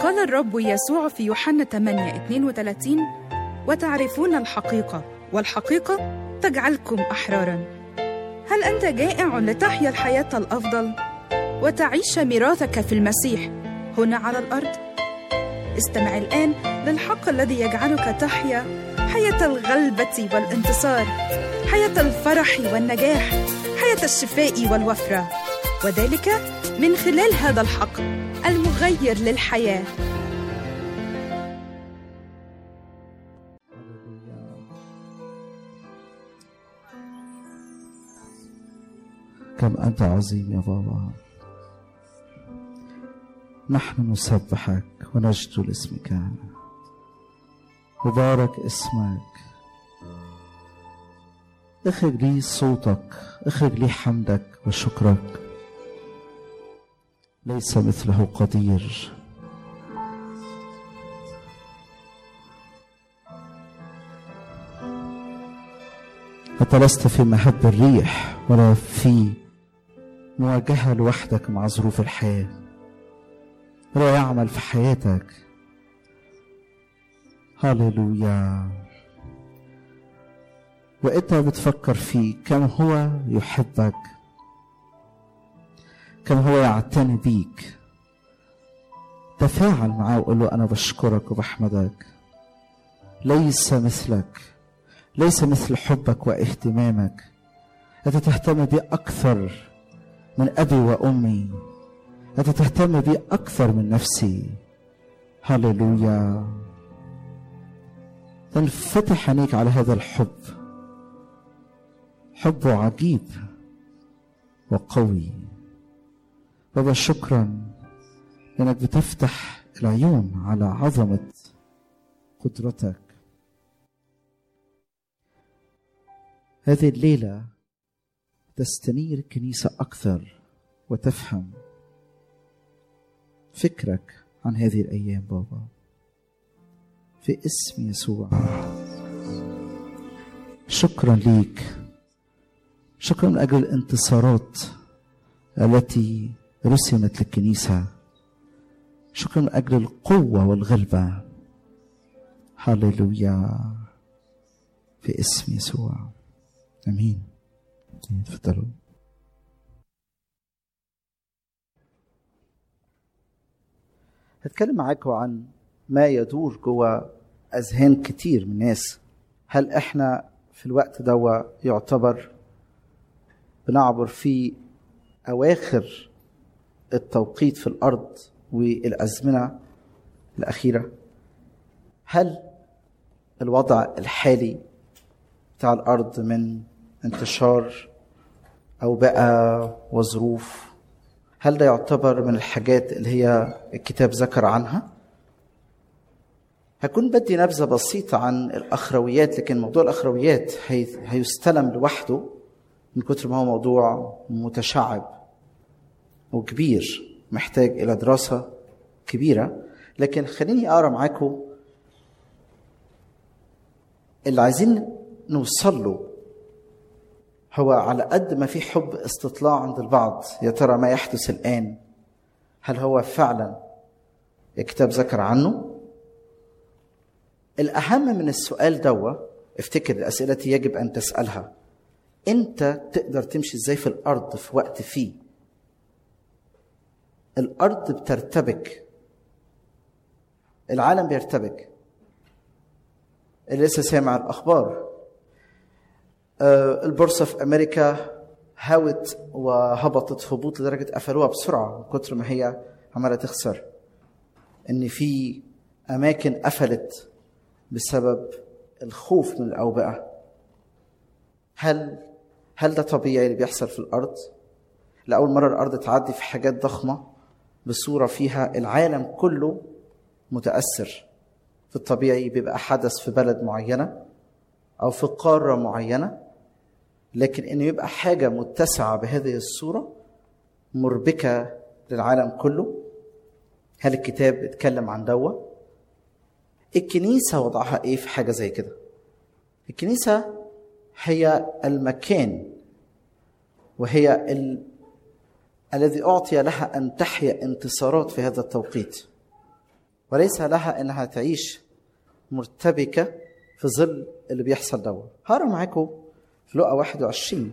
قال الرب يسوع في يوحنا 8 32 وتعرفون الحقيقة والحقيقة تجعلكم أحرارا هل أنت جائع لتحيا الحياة الأفضل وتعيش ميراثك في المسيح هنا على الأرض؟ استمع الآن للحق الذي يجعلك تحيا حياة الغلبة والانتصار حياة الفرح والنجاح حياة الشفاء والوفرة وذلك من خلال هذا الحق المغير للحياه كم أنت عظيم يا بابا نحن نسبحك ونجد لاسمك مبارك اسمك اخرج لي صوتك اخرج لي حمدك وشكرك ليس مثله قدير أنت لست في مهب الريح ولا في مواجهة لوحدك مع ظروف الحياة ولا يعمل في حياتك هللويا وانت بتفكر فيه كم هو يحبك كم هو يعتني بيك تفاعل معاه وقول له انا بشكرك وبحمدك ليس مثلك ليس مثل حبك واهتمامك انت تهتم بي اكثر من ابي وامي انت تهتم بي اكثر من نفسي هللويا تنفتح عينيك على هذا الحب حبه عجيب وقوي بابا شكرا لانك بتفتح العيون على عظمه قدرتك هذه الليله تستنير الكنيسه اكثر وتفهم فكرك عن هذه الايام بابا في اسم يسوع شكرا ليك شكرا من اجل الانتصارات التي رسمت للكنيسه شكرا من اجل القوه والغلبه هللويا في اسم يسوع امين تفضلوا هتكلم معاكم عن ما يدور جوه اذهان كتير من الناس هل احنا في الوقت ده يعتبر بنعبر في اواخر التوقيت في الارض والازمنه الاخيره هل الوضع الحالي بتاع الارض من انتشار اوبئه وظروف هل ده يعتبر من الحاجات اللي هي الكتاب ذكر عنها هكون بدي نبذه بسيطه عن الاخرويات لكن موضوع الاخرويات هي... هيستلم لوحده من كتر ما هو موضوع متشعب وكبير محتاج الى دراسه كبيره لكن خليني اقرا معاكم اللي عايزين نوصل له هو على قد ما في حب استطلاع عند البعض يا ترى ما يحدث الان هل هو فعلا الكتاب ذكر عنه الاهم من السؤال دوا افتكر الاسئله التي يجب ان تسالها انت تقدر تمشي ازاي في الارض في وقت فيه الارض بترتبك العالم بيرتبك اللي لسه سامع الاخبار آه البورصه في امريكا هاوت وهبطت هبوط لدرجه قفلوها بسرعه من كتر ما هي عماله تخسر ان في اماكن قفلت بسبب الخوف من الاوبئه هل هل ده طبيعي اللي بيحصل في الارض لاول مره الارض تعدي في حاجات ضخمه بصوره فيها العالم كله متاثر في الطبيعي بيبقى حدث في بلد معينه او في قاره معينه لكن انه يبقى حاجه متسعه بهذه الصوره مربكه للعالم كله هل الكتاب اتكلم عن دوا الكنيسه وضعها ايه في حاجه زي كده الكنيسه هي المكان وهي ال... الذي اعطي لها ان تحيا انتصارات في هذا التوقيت وليس لها انها تعيش مرتبكه في ظل اللي بيحصل دوت هقرا معاكم في لقا 21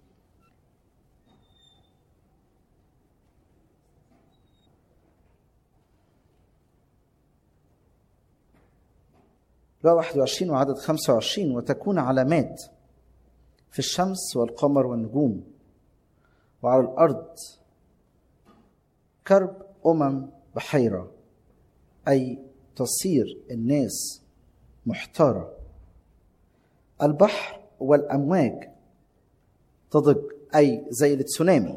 لقا 21 وعدد 25 وتكون علامات في الشمس والقمر والنجوم وعلى الأرض كرب أمم بحيرة أي تصير الناس محتارة البحر والأمواج تضج أي زي التسونامي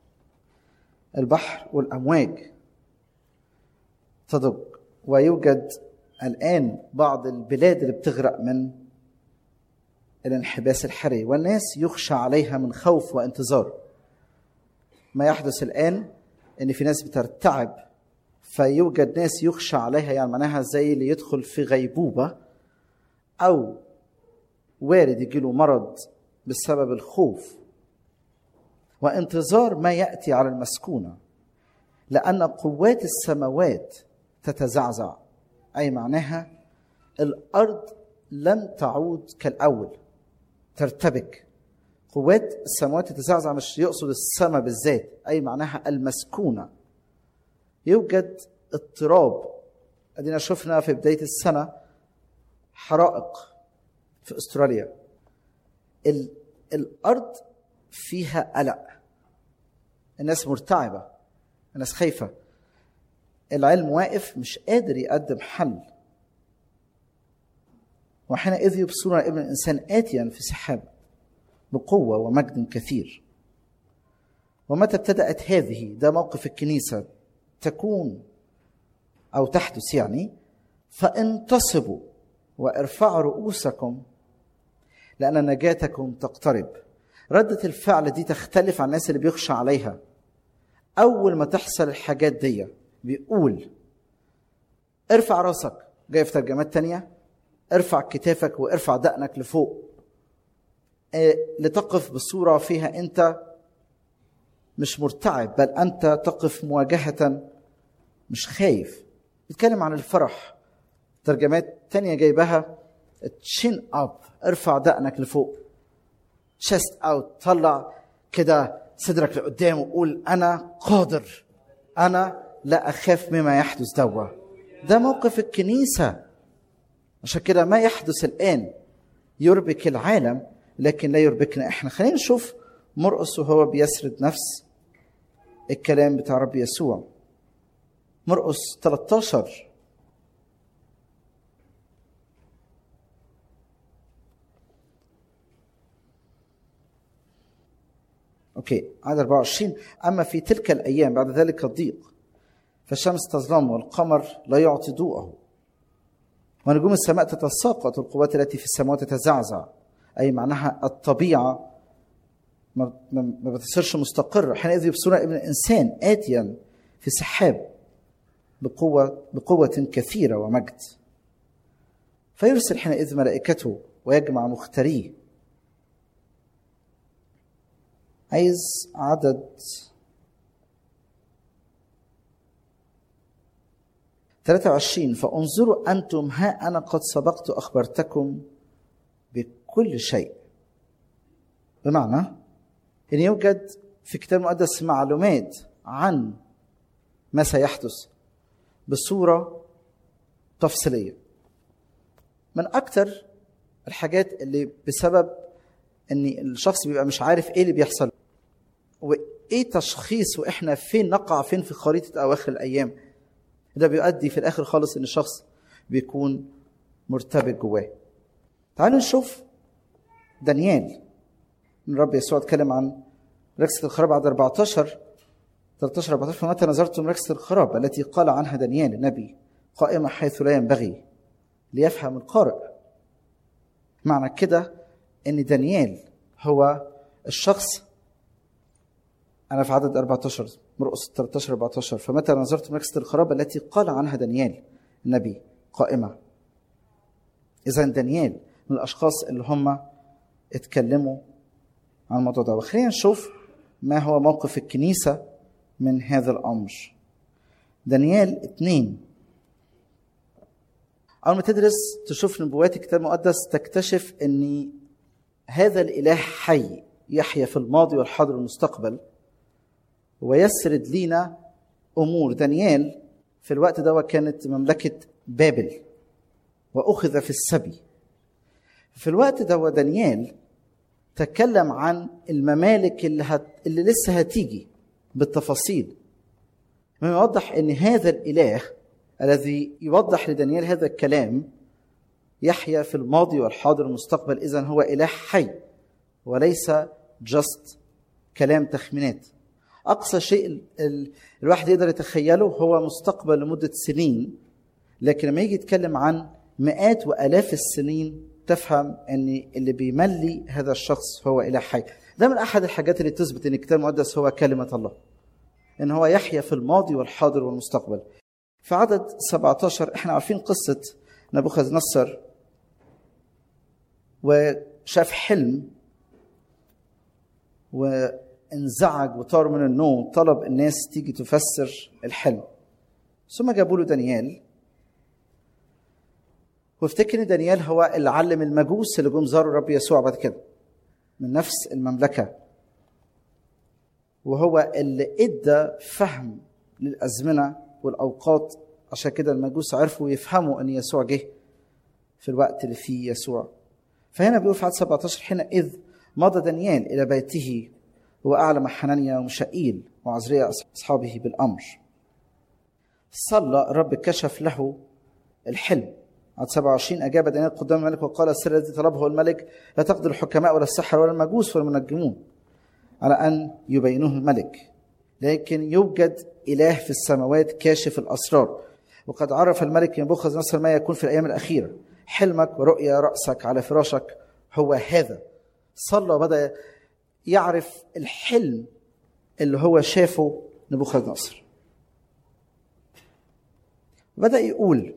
البحر والأمواج تضج ويوجد الآن بعض البلاد اللي بتغرق من الانحباس الحراري والناس يخشى عليها من خوف وانتظار ما يحدث الآن إن في ناس بترتعب فيوجد ناس يخشى عليها يعني معناها زي اللي يدخل في غيبوبة أو وارد يجيله مرض بسبب الخوف وانتظار ما يأتي على المسكونة لأن قوات السماوات تتزعزع أي معناها الأرض لن تعود كالأول ترتبك قوات السماوات تتزعزع مش يقصد السماء بالذات أي معناها المسكونة يوجد اضطراب ادينا شفنا في بدايه السنه حرائق في استراليا ال... الارض فيها قلق الناس مرتعبه الناس خايفه العلم واقف مش قادر يقدم حل وحينئذ يبصرون ابن الانسان اتيا في سحاب بقوه ومجد كثير ومتى ابتدات هذه ده موقف الكنيسه تكون او تحدث يعني فانتصبوا وارفعوا رؤوسكم لان نجاتكم تقترب ردة الفعل دي تختلف عن الناس اللي بيخشى عليها اول ما تحصل الحاجات دي بيقول ارفع راسك جاي في ترجمات تانية ارفع كتافك وارفع دقنك لفوق اه لتقف بصورة فيها انت مش مرتعب بل انت تقف مواجهة مش خايف بيتكلم عن الفرح ترجمات تانية جايبها تشين اب ارفع دقنك لفوق تشست اوت طلع كده صدرك لقدام وقول انا قادر انا لا اخاف مما يحدث دوا ده موقف الكنيسه عشان كده ما يحدث الان يربك العالم لكن لا يربكنا احنا خلينا نشوف مرقس وهو بيسرد نفس الكلام بتاع رب يسوع مرقس 13 اوكي عدد 24 اما في تلك الايام بعد ذلك الضيق فالشمس تظلم والقمر لا يعطي ضوءه ونجوم السماء تتساقط والقوات التي في السماوات تتزعزع اي معناها الطبيعه ما ما بتصيرش مستقرة حينئذ يبصرون ابن الإنسان آتيا في سحاب بقوة بقوة كثيرة ومجد فيرسل حينئذ ملائكته ويجمع مختاريه عايز عدد ثلاثة وعشرين فانظروا أنتم ها أنا قد سبقت أخبرتكم بكل شيء بمعنى أن يوجد في الكتاب المقدس معلومات عن ما سيحدث بصورة تفصيلية من أكثر الحاجات اللي بسبب ان الشخص بيبقى مش عارف ايه اللي بيحصل وايه تشخيص واحنا فين نقع فين في خريطه اواخر الايام ده بيؤدي في الاخر خالص ان الشخص بيكون مرتبك جواه تعالوا نشوف دانيال من رب يسوع اتكلم عن ركسة الخراب عدد 14 13 14 فمتى نظرتم ركسة الخراب التي قال عنها دانيال النبي قائمة حيث لا ينبغي ليفهم القارئ معنى كده ان دانيال هو الشخص انا في عدد 14 مرقس 13 14 فمتى نظرت ركسة الخراب التي قال عنها دانيال النبي قائمة إذا دانيال من الأشخاص اللي هم اتكلموا عن الموضوع ده وخلينا نشوف ما هو موقف الكنيسة من هذا الأمر دانيال اثنين اول ما تدرس تشوف نبوات الكتاب المقدس تكتشف ان هذا الاله حي يحيا في الماضي والحاضر والمستقبل ويسرد لينا امور دانيال في الوقت ده كانت مملكه بابل واخذ في السبي في الوقت ده دانيال تكلم عن الممالك اللي, هت... اللي لسه هتيجي بالتفاصيل ما يوضح ان هذا الاله الذي يوضح لدانيال هذا الكلام يحيا في الماضي والحاضر والمستقبل اذا هو اله حي وليس جست كلام تخمينات اقصى شيء ال... ال... الواحد يقدر يتخيله هو مستقبل لمده سنين لكن لما يجي يتكلم عن مئات والاف السنين تفهم ان اللي بيملي هذا الشخص هو اله حي ده من احد الحاجات اللي تثبت ان الكتاب المقدس هو كلمه الله ان هو يحيا في الماضي والحاضر والمستقبل في عدد 17 احنا عارفين قصه نبوخذ نصر وشاف حلم وانزعج وطار من النوم طلب الناس تيجي تفسر الحلم ثم جابوا له دانيال وافتكر ان دانيال هو اللي علم المجوس اللي جم زاروا الرب يسوع بعد كده من نفس المملكه وهو اللي ادى فهم للازمنه والاوقات عشان كده المجوس عرفوا يفهموا ان يسوع جه في الوقت اللي فيه يسوع فهنا بيقول في عدد 17 حينئذ مضى دانيال الى بيته واعلم حنانيا ومشائيل وعزريا اصحابه بالامر صلى الرب كشف له الحلم عدد 27 أجاب دانيال قدام الملك وقال السر الذي طلبه الملك لا تقدر الحكماء ولا السحر ولا المجوس ولا المنجمون على أن يبينوه الملك لكن يوجد إله في السماوات كاشف الأسرار وقد عرف الملك نبوخذ نصر ما يكون في الأيام الأخيرة حلمك ورؤيا رأسك على فراشك هو هذا صلى وبدأ يعرف الحلم اللي هو شافه نبوخذ نصر بدأ يقول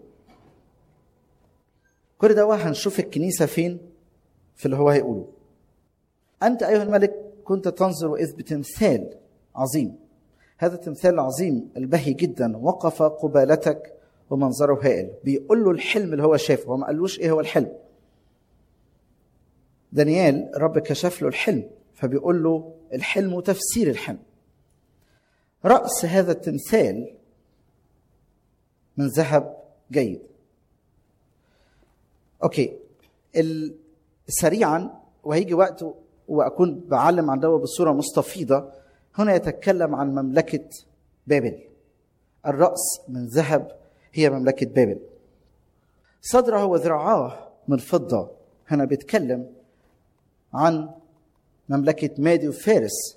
كل ده هنشوف الكنيسة فين في اللي هو هيقوله أنت أيها الملك كنت تنظر إذ بتمثال عظيم هذا التمثال العظيم البهي جدا وقف قبالتك ومنظره هائل بيقول له الحلم اللي هو شافه هو ما قالوش ايه هو الحلم دانيال رب كشف له الحلم فبيقول له الحلم وتفسير الحلم رأس هذا التمثال من ذهب جيد اوكي سريعا وهيجي وقت واكون بعلم عن ده بصوره مستفيضه هنا يتكلم عن مملكه بابل الراس من ذهب هي مملكه بابل صدره وذراعاه من فضه هنا بيتكلم عن مملكه مادي وفارس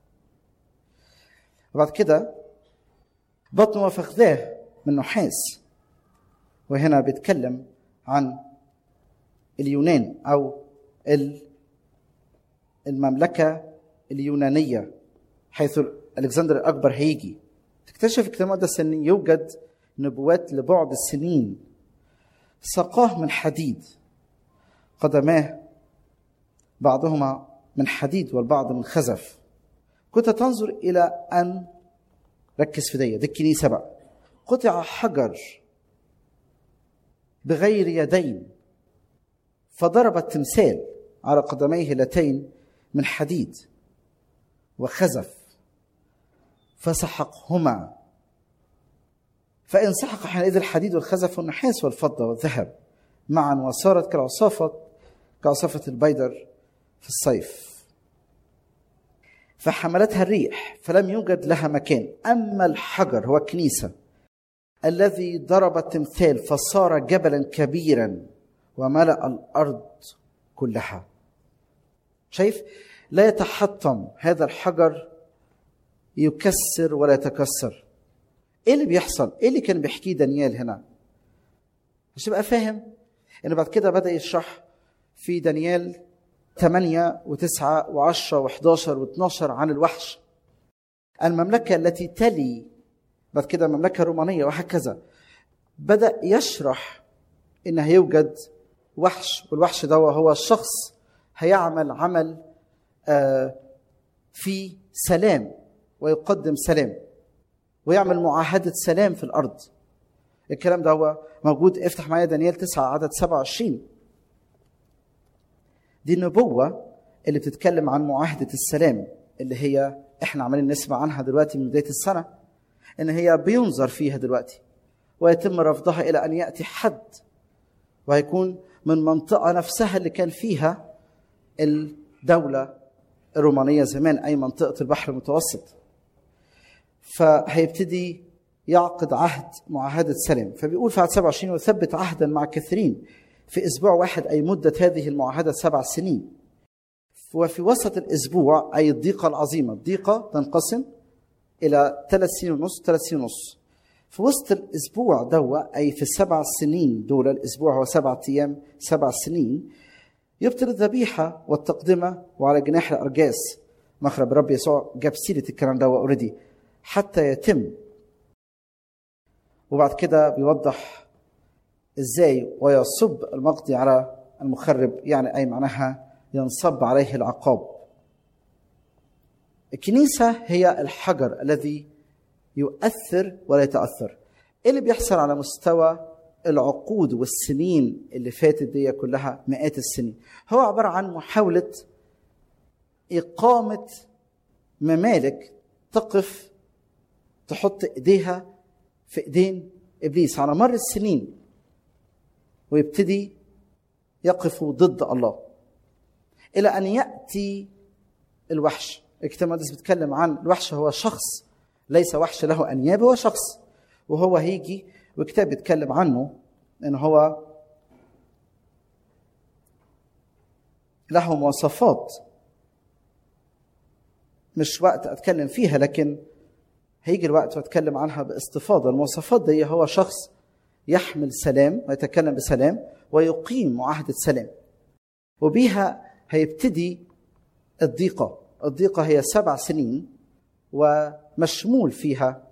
وبعد كده بطنه وفخذاه من نحاس وهنا بيتكلم عن اليونان او المملكه اليونانيه حيث الكسندر الاكبر هيجي تكتشف الكتاب المقدس ان يوجد نبوات لبعد السنين سقاه من حديد قدماه بعضهما من حديد والبعض من خزف كنت تنظر الى ان ركز في دي دي الكنيسه بقى قطع حجر بغير يدين فضرب التمثال على قدميه اللتين من حديد وخزف فسحقهما فإن سحق حينئذ الحديد والخزف والنحاس والفضة والذهب معا وصارت كالعصافة كعصافة البيدر في الصيف فحملتها الريح فلم يوجد لها مكان أما الحجر هو الكنيسة الذي ضرب التمثال فصار جبلا كبيرا وملأ الأرض كلها شايف لا يتحطم هذا الحجر يكسر ولا يتكسر ايه اللي بيحصل ايه اللي كان بيحكيه دانيال هنا عشان تبقى فاهم ان بعد كده بدا يشرح في دانيال 8 و9 و10 و11 و12 عن الوحش المملكة التي تلي بعد كده المملكة الرومانية وهكذا بدأ يشرح إن هيوجد وحش والوحش ده هو الشخص هيعمل عمل في سلام ويقدم سلام ويعمل معاهدة سلام في الأرض الكلام ده هو موجود افتح معايا دانيال 9 عدد 27 دي النبوة اللي بتتكلم عن معاهدة السلام اللي هي احنا عمالين نسمع عنها دلوقتي من بداية السنة ان هي بينظر فيها دلوقتي ويتم رفضها الى ان ياتي حد وهيكون من منطقه نفسها اللي كان فيها الدوله الرومانيه زمان اي منطقه البحر المتوسط فهيبتدي يعقد عهد معاهده سلام فبيقول في عدد 27 وثبت عهدا مع كثيرين في اسبوع واحد اي مده هذه المعاهده سبع سنين وفي وسط الاسبوع اي الضيقه العظيمه الضيقه تنقسم الى ثلاث سنين ونص ثلاث سنين ونص في وسط الاسبوع دوا اي في السبع سنين دول الاسبوع هو سبعة ايام سبع سنين يبطل الذبيحه والتقدمه وعلى جناح الارجاس مخرب رب يسوع جاب سيره الكلام ده اوريدي حتى يتم وبعد كده بيوضح ازاي ويصب المقضي على المخرب يعني اي معناها ينصب عليه العقاب الكنيسة هي الحجر الذي يؤثر ولا يتأثر ايه اللي بيحصل على مستوى العقود والسنين اللي فاتت دي كلها مئات السنين هو عبارة عن محاولة إقامة ممالك تقف تحط إيديها في إيدين إبليس على مر السنين ويبتدي يقفوا ضد الله إلى أن يأتي الوحش الكتاب المقدس بيتكلم عن الوحش هو شخص ليس وحش له انياب هو شخص وهو هيجي والكتاب بيتكلم عنه ان هو له مواصفات مش وقت اتكلم فيها لكن هيجي الوقت واتكلم عنها باستفاضه المواصفات دي هو شخص يحمل سلام ويتكلم بسلام ويقيم معاهده سلام وبيها هيبتدي الضيقه الضيقة هي سبع سنين ومشمول فيها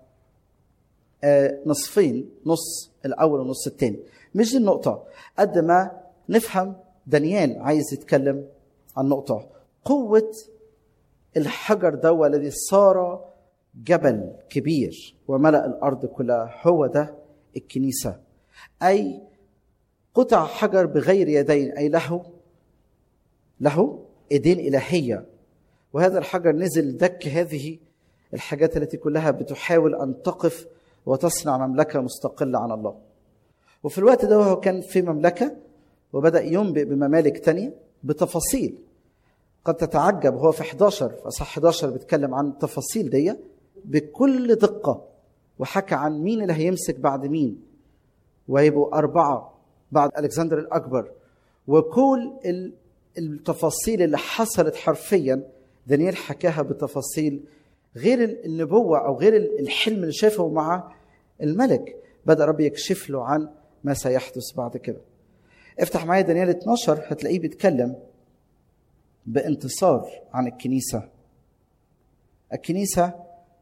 نصفين نص الأول والنص الثاني مش دي النقطة قد ما نفهم دانيال عايز يتكلم عن نقطة قوة الحجر ده الذي صار جبل كبير وملأ الأرض كلها هو ده الكنيسة أي قطع حجر بغير يدين أي له له ايدين إلهية وهذا الحجر نزل دك هذه الحاجات التي كلها بتحاول ان تقف وتصنع مملكه مستقله عن الله. وفي الوقت ده هو كان في مملكه وبدا ينبئ بممالك تانية بتفاصيل قد تتعجب هو في 11 في اصحاح 11 بيتكلم عن التفاصيل دي بكل دقه وحكى عن مين اللي هيمسك بعد مين وهيبقوا اربعه بعد الكسندر الاكبر وكل التفاصيل اللي حصلت حرفيا دانيال حكاها بتفاصيل غير النبوة أو غير الحلم اللي شافه مع الملك بدأ رب يكشف له عن ما سيحدث بعد كده افتح معايا دانيال 12 هتلاقيه بيتكلم بانتصار عن الكنيسة الكنيسة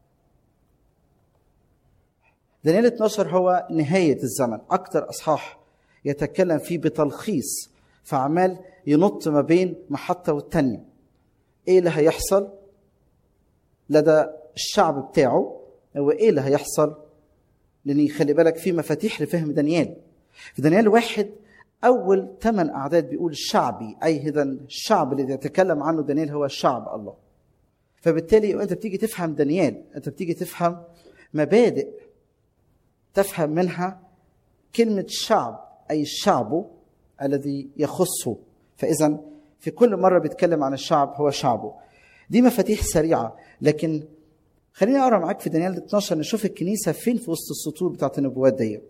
دانيال 12 هو نهاية الزمن أكثر أصحاح يتكلم فيه بتلخيص فعمال ينط ما بين محطة والتانية ايه اللي هيحصل لدى الشعب بتاعه وايه اللي هيحصل لان خلي بالك في مفاتيح لفهم دانيال في دانيال واحد اول ثمان اعداد بيقول شعبي اي اذا الشعب اللي يتكلم عنه دانيال هو شعب الله فبالتالي انت بتيجي تفهم دانيال انت بتيجي تفهم مبادئ تفهم منها كلمه شعب اي شعبه الذي يخصه فاذا في كل مرة بيتكلم عن الشعب هو شعبه دي مفاتيح سريعة لكن خليني أقرأ معاك في دانيال 12 نشوف الكنيسة فين في وسط السطور بتاعت النبوات دي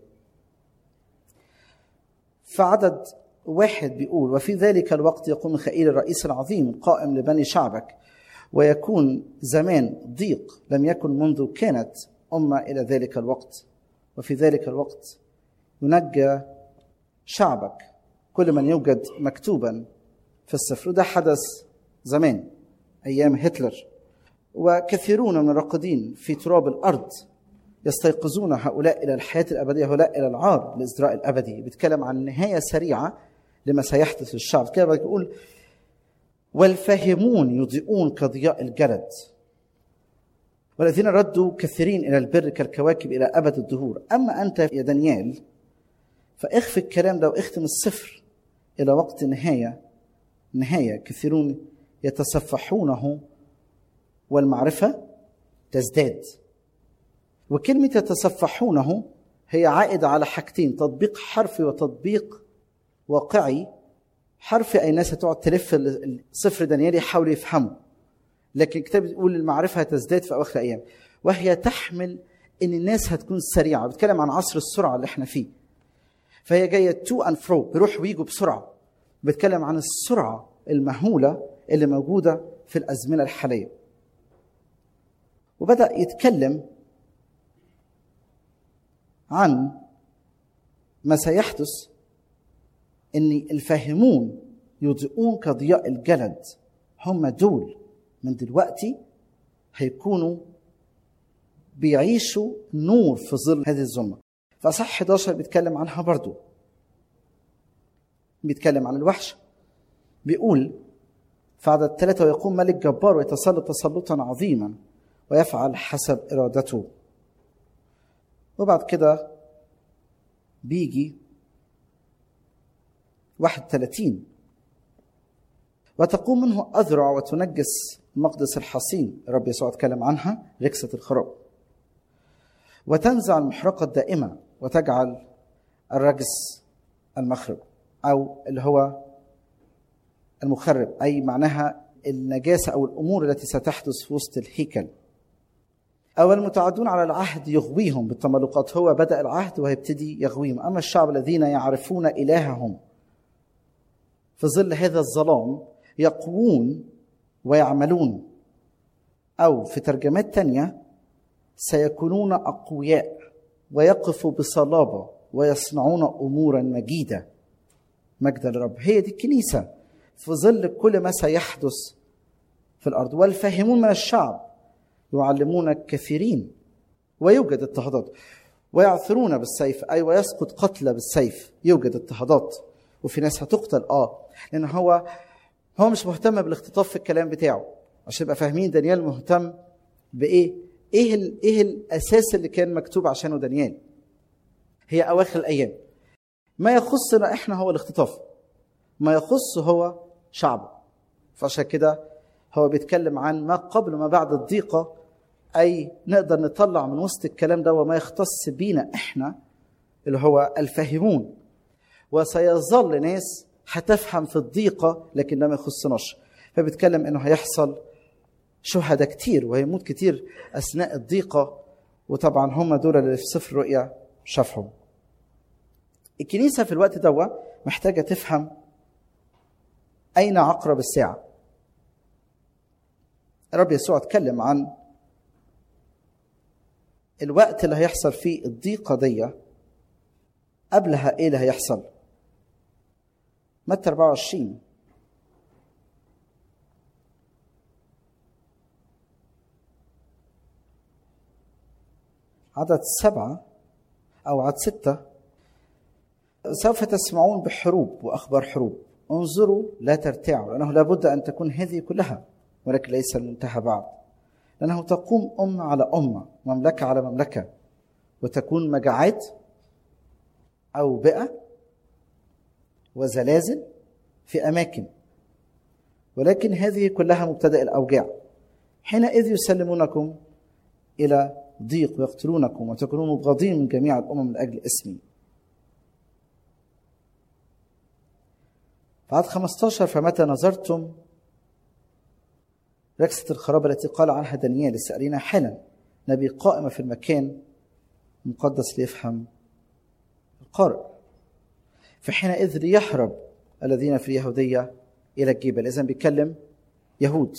في عدد واحد بيقول وفي ذلك الوقت يقوم ميخائيل الرئيس العظيم قائم لبني شعبك ويكون زمان ضيق لم يكن منذ كانت أمة إلى ذلك الوقت وفي ذلك الوقت ينجى شعبك كل من يوجد مكتوبا في السفر وده حدث زمان ايام هتلر وكثيرون من الراقدين في تراب الارض يستيقظون هؤلاء الى الحياه الابديه هؤلاء الى العار الازدراء الابدي بيتكلم عن نهايه سريعه لما سيحدث للشعب كده بيقول والفاهمون يضيئون كضياء الجلد والذين ردوا كثيرين إلى البر كالكواكب إلى أبد الدهور أما أنت يا دانيال فاخفي الكلام ده واختم الصفر إلى وقت النهاية نهاية كثيرون يتصفحونه والمعرفة تزداد وكلمة يتصفحونه هي عائدة على حاجتين تطبيق حرفي وتطبيق واقعي حرفي أي ناس هتقعد تلف الصفر دانيال يحاولوا يفهموا لكن الكتاب بيقول المعرفة هتزداد في أواخر الأيام وهي تحمل إن الناس هتكون سريعة بتكلم عن عصر السرعة اللي احنا فيه فهي جاية تو أند فرو بيروح ويجوا بسرعة بتكلم عن السرعة المهولة اللي موجودة في الأزمنة الحالية وبدأ يتكلم عن ما سيحدث ان الفاهمون يضيئون كضياء الجلد هم دول من دلوقتي هيكونوا بيعيشوا نور في ظل هذه الظلمه فصح 11 بيتكلم عنها برضو بيتكلم عن الوحش بيقول في عدد ثلاثة ويقوم ملك جبار ويتسلط تسلطا عظيما ويفعل حسب إرادته وبعد كده بيجي 31 وتقوم منه أذرع وتنجس المقدس الحصين الرب يسوع اتكلم عنها ركسة الخراب وتنزع المحرقة الدائمة وتجعل الرجس المخرب أو اللي هو المخرب أي معناها النجاسة أو الأمور التي ستحدث في وسط الهيكل أو المتعدون على العهد يغويهم بالتملقات هو بدأ العهد وهيبتدي يغويهم أما الشعب الذين يعرفون إلههم في ظل هذا الظلام يقوون ويعملون أو في ترجمات تانية سيكونون أقوياء ويقفوا بصلابة ويصنعون أمورا مجيدة مجدا للرب هي دي الكنيسة في ظل كل ما سيحدث في الأرض والفاهمون من الشعب يعلمون الكثيرين ويوجد اضطهادات ويعثرون بالسيف أي ويسقط قتلى بالسيف يوجد اضطهادات وفي ناس هتقتل اه لان هو هو مش مهتم بالاختطاف في الكلام بتاعه عشان يبقى فاهمين دانيال مهتم بايه ايه ال ايه الاساس اللي كان مكتوب عشانه دانيال هي اواخر الايام ما يخصنا احنا هو الاختطاف ما يخص هو شعبه فعشان كده هو بيتكلم عن ما قبل وما بعد الضيقه اي نقدر نطلع من وسط الكلام ده وما يختص بينا احنا اللي هو الفاهمون وسيظل ناس هتفهم في الضيقة لكن ده ما يخصناش فبيتكلم انه هيحصل شهداء كتير وهيموت كتير اثناء الضيقة وطبعا هم دول اللي في سفر الرؤيا شافهم الكنيسة في الوقت ده محتاجة تفهم أين عقرب الساعة الرب يسوع اتكلم عن الوقت اللي هيحصل فيه الضيقة دي قبلها ايه اللي هيحصل متى 24 عدد سبعة أو عدد ستة سوف تسمعون بحروب وأخبار حروب انظروا لا ترتاعوا لأنه لابد أن تكون هذه كلها ولكن ليس المنتهى بعد لأنه تقوم أمة على أمة مملكة على مملكة وتكون مجاعات أوبئة وزلازل في أماكن ولكن هذه كلها مبتدأ الأوجاع حينئذ يسلمونكم إلى ضيق ويقتلونكم وتكونون مبغضين من جميع الأمم من أجل اسمي بعد 15 فمتى نظرتم ركسة الخراب التي قال عنها دانيال السائلين حالا نبي قائمة في المكان مقدس ليفهم القارئ فحينئذ ليهرب الذين في اليهودية إلى الجبل إذا بيتكلم يهود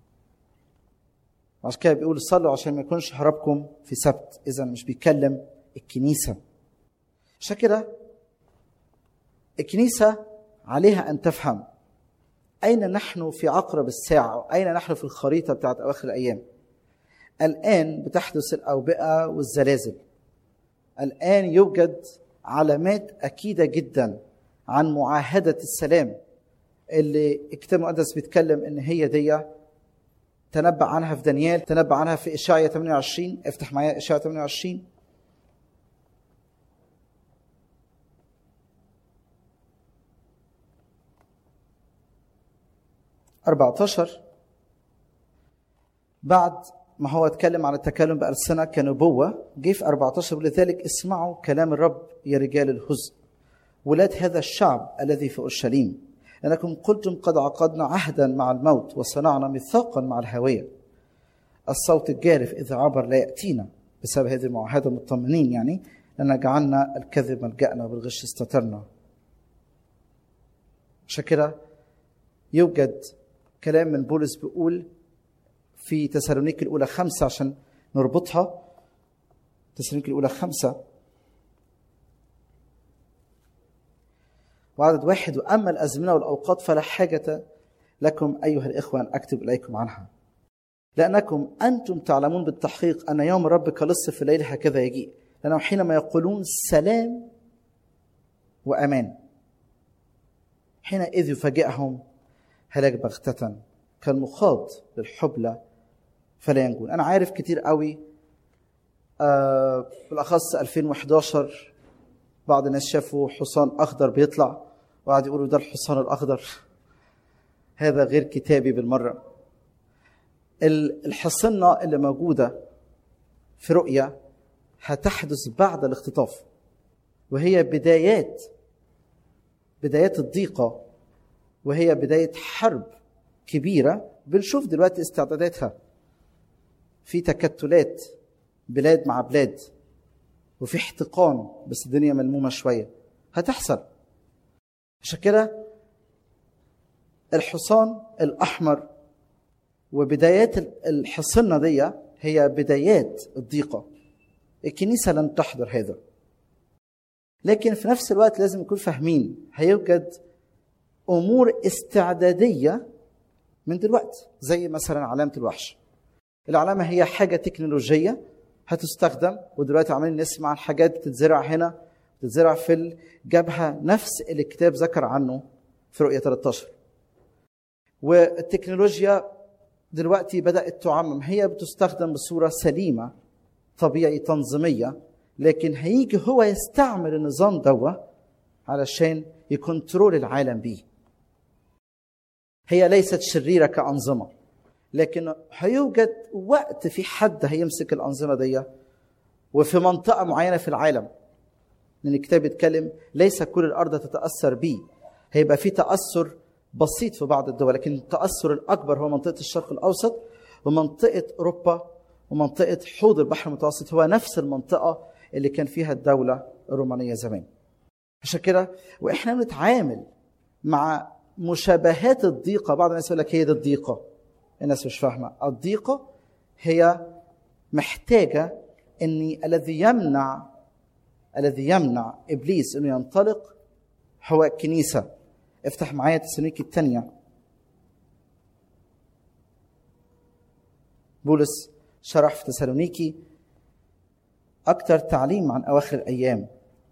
عشان كده بيقول صلوا عشان ما يكونش هربكم في سبت إذا مش بيتكلم الكنيسة عشان كده الكنيسة عليها أن تفهم أين نحن في عقرب الساعة أين نحن في الخريطة بتاعت أواخر الأيام الآن بتحدث الأوبئة والزلازل الآن يوجد علامات أكيدة جدا عن معاهدة السلام اللي الكتاب المقدس بيتكلم إن هي دي تنبأ عنها في دانيال تنبأ عنها في إشعيا 28 افتح معايا إشعيا 28 14 بعد ما هو اتكلم عن التكلم بألسنة كنبوة جه في 14 بيقول لذلك اسمعوا كلام الرب يا رجال الهزء ولاد هذا الشعب الذي في أورشليم لأنكم قلتم قد عقدنا عهدا مع الموت وصنعنا ميثاقا مع الهاوية الصوت الجارف إذا عبر لا يأتينا بسبب هذه المعاهدة مطمئنين يعني لأن جعلنا الكذب ملجأنا وبالغش استترنا عشان كده يوجد كلام من بولس بيقول في تسالونيك الأولى خمسة عشان نربطها تسالونيك الأولى خمسة وعدد واحد وأما الأزمنة والأوقات فلا حاجة لكم أيها الإخوة أن أكتب إليكم عنها لأنكم أنتم تعلمون بالتحقيق أن يوم الرب كلص في الليل هكذا يجيء لأنه حينما يقولون سلام وأمان حينئذ يفاجئهم هلاك بغتة كالمخاض للحبلى فلا ينجون أنا عارف كتير قوي آه بالأخص 2011 بعض الناس شافوا حصان أخضر بيطلع وقعد يقولوا ده الحصان الأخضر هذا غير كتابي بالمرة الحصنة اللي موجودة في رؤية هتحدث بعد الاختطاف وهي بدايات بدايات الضيقة وهي بداية حرب كبيرة بنشوف دلوقتي استعداداتها في تكتلات بلاد مع بلاد وفي احتقان بس الدنيا ملمومة شوية هتحصل عشان كده الحصان الأحمر وبدايات الحصنة دي هي بدايات الضيقة الكنيسة لن تحضر هذا لكن في نفس الوقت لازم نكون فاهمين هيوجد أمور استعدادية من دلوقتي زي مثلا علامة الوحش العلامة هي حاجة تكنولوجية هتستخدم ودلوقتي عمالين نسمع عن حاجات بتتزرع هنا بتتزرع في الجبهة نفس اللي الكتاب ذكر عنه في رؤية 13 والتكنولوجيا دلوقتي بدأت تعمم هي بتستخدم بصورة سليمة طبيعي تنظيمية لكن هيجي هو يستعمل النظام دوا علشان يكنترول العالم بيه هي ليست شريرة كأنظمة لكن هيوجد وقت في حد هيمسك الأنظمة دي وفي منطقة معينة في العالم لأن الكتاب بيتكلم ليس كل الأرض تتأثر بيه هيبقى في تأثر بسيط في بعض الدول لكن التأثر الأكبر هو منطقة الشرق الأوسط ومنطقة أوروبا ومنطقة حوض البحر المتوسط هو نفس المنطقة اللي كان فيها الدولة الرومانية زمان عشان كده وإحنا بنتعامل مع مشابهات الضيقة بعض الناس يقول لك هي دي الضيقة الناس مش فاهمة الضيقة هي محتاجة أن الذي يمنع الذي يمنع إبليس أنه ينطلق هو الكنيسة افتح معايا تسالونيكي الثانية بولس شرح في تسالونيكي أكثر تعليم عن أواخر الأيام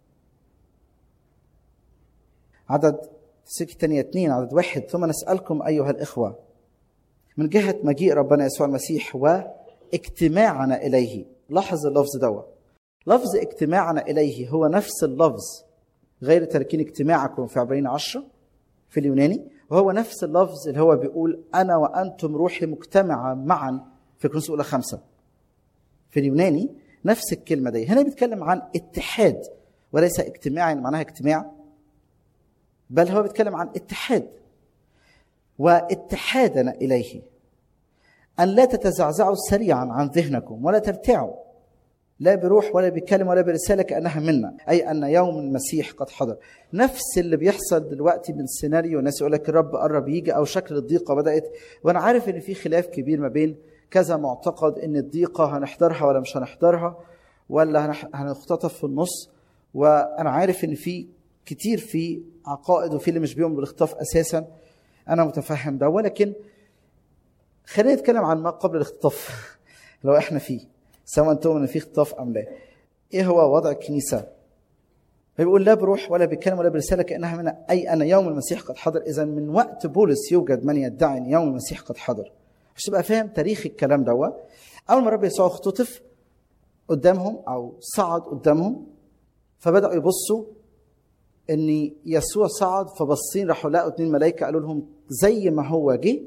عدد تسالونيكي الثانية اثنين عدد واحد ثم نسألكم أيها الإخوة من جهة مجيء ربنا يسوع المسيح واجتماعنا إليه لاحظ اللفظ دوا لفظ اجتماعنا إليه هو نفس اللفظ غير تركين اجتماعكم في عبرين عشرة في اليوناني وهو نفس اللفظ اللي هو بيقول أنا وأنتم روحي مجتمعة معا في كورنثوس الأولى خمسة في اليوناني نفس الكلمة دي هنا بيتكلم عن اتحاد وليس اجتماع يعني معناها اجتماع بل هو بيتكلم عن اتحاد واتحادنا إليه أن لا تتزعزعوا سريعا عن ذهنكم ولا ترتعوا لا بروح ولا بكلمة ولا برسالة كأنها منا أي أن يوم المسيح قد حضر نفس اللي بيحصل دلوقتي من سيناريو الناس يقول لك الرب قرب يجي أو شكل الضيقة بدأت وأنا عارف إن في خلاف كبير ما بين كذا معتقد إن الضيقة هنحضرها ولا مش هنحضرها ولا هنختطف في النص وأنا عارف إن في كتير في عقائد وفي اللي مش بيؤمن بالاختطاف أساسا أنا متفهم ده ولكن خلينا نتكلم عن ما قبل الاختطاف لو احنا فيه سواء تؤمن ان في اختطاف ام لا ايه هو وضع الكنيسه فبيقول لا بروح ولا بكلمه ولا برساله كانها من اي ان يوم المسيح قد حضر اذا من وقت بولس يوجد من يدعي ان يوم المسيح قد حضر عشان تبقى فاهم تاريخ الكلام دوا اول ما الرب يسوع اختطف قدامهم او صعد قدامهم فبداوا يبصوا ان يسوع صعد فبصين راحوا لقوا اتنين ملائكه قالوا لهم زي ما هو جه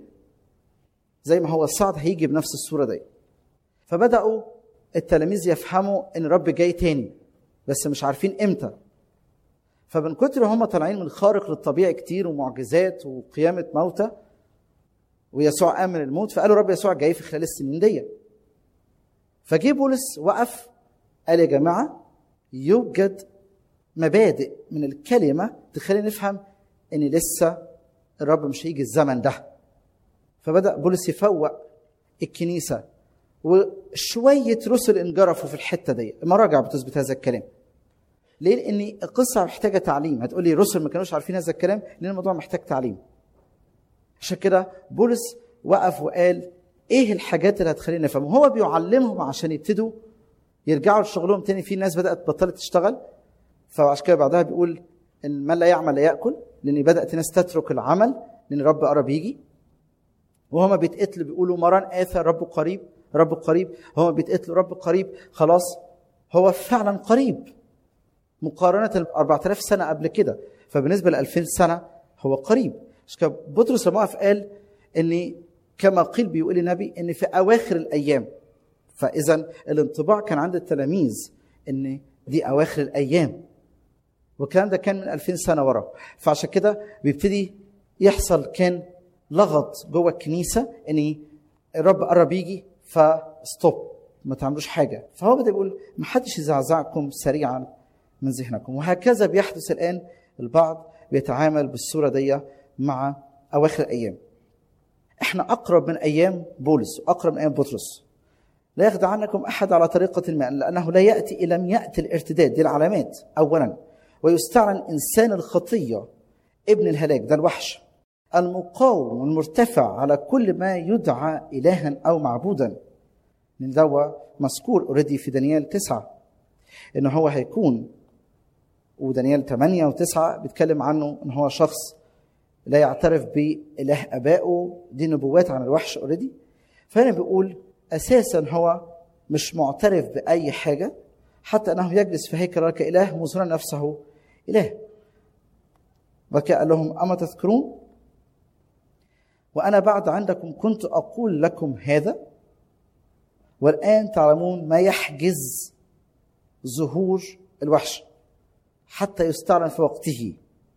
زي ما هو صعد هيجي بنفس الصوره دي فبداوا التلاميذ يفهموا ان الرب جاي تاني بس مش عارفين امتى فمن كتر هم طالعين من خارق للطبيعه كتير ومعجزات وقيامه موتى ويسوع قام من الموت فقالوا رب يسوع جاي في خلال السنين دي فجه بولس وقف قال يا جماعه يوجد مبادئ من الكلمه تخلينا نفهم ان لسه الرب مش هيجي الزمن ده فبدا بولس يفوق الكنيسه وشويه رسل انجرفوا في الحته دي المراجع بتثبت هذا الكلام ليه؟ لان القصه محتاجه تعليم هتقول لي رسل ما كانوش عارفين هذا الكلام لان الموضوع محتاج تعليم عشان كده بولس وقف وقال ايه الحاجات اللي هتخلينا نفهم وهو بيعلمهم عشان يبتدوا يرجعوا لشغلهم تاني في ناس بدات بطلت تشتغل فعشان كده بعدها بيقول ان من لا يعمل لا ياكل لان بدات ناس تترك العمل لان الرب قرب يجي وهما بيتقتلوا بيقولوا مران اثر رب قريب رب قريب هما بيتقتلوا رب قريب خلاص هو فعلا قريب مقارنة ب 4000 سنة قبل كده فبالنسبة ل 2000 سنة هو قريب عشان كده بطرس لما وقف قال ان كما قيل بيقول النبي ان في اواخر الايام فاذا الانطباع كان عند التلاميذ ان دي اواخر الايام والكلام ده كان من 2000 سنه ورا فعشان كده بيبتدي يحصل كان لغط جوه الكنيسه ان الرب قرب يجي فستوب ما تعملوش حاجه فهو بدا يقول ما حدش يزعزعكم سريعا من ذهنكم وهكذا بيحدث الان البعض بيتعامل بالصوره دي مع اواخر الايام احنا اقرب من ايام بولس واقرب من ايام بطرس لا يخدع عنكم احد على طريقه ما لانه لا ياتي ان لم ياتي الارتداد دي العلامات اولا ويستعلن انسان الخطيه ابن الهلاك ده الوحش المقاوم والمرتفع على كل ما يدعى الها او معبودا من دوا مذكور اوريدي في دانيال تسعة ان هو هيكون ودانيال 8 و9 بيتكلم عنه ان هو شخص لا يعترف بإله آبائه دي نبوات عن الوحش اوريدي فهنا بيقول أساسا هو مش معترف بأي حاجة حتى أنه يجلس في هيكل كإله مظهرا نفسه إله بعد كده قال لهم أما تذكرون وأنا بعد عندكم كنت أقول لكم هذا والآن تعلمون ما يحجز ظهور الوحش حتى يستعلن في وقته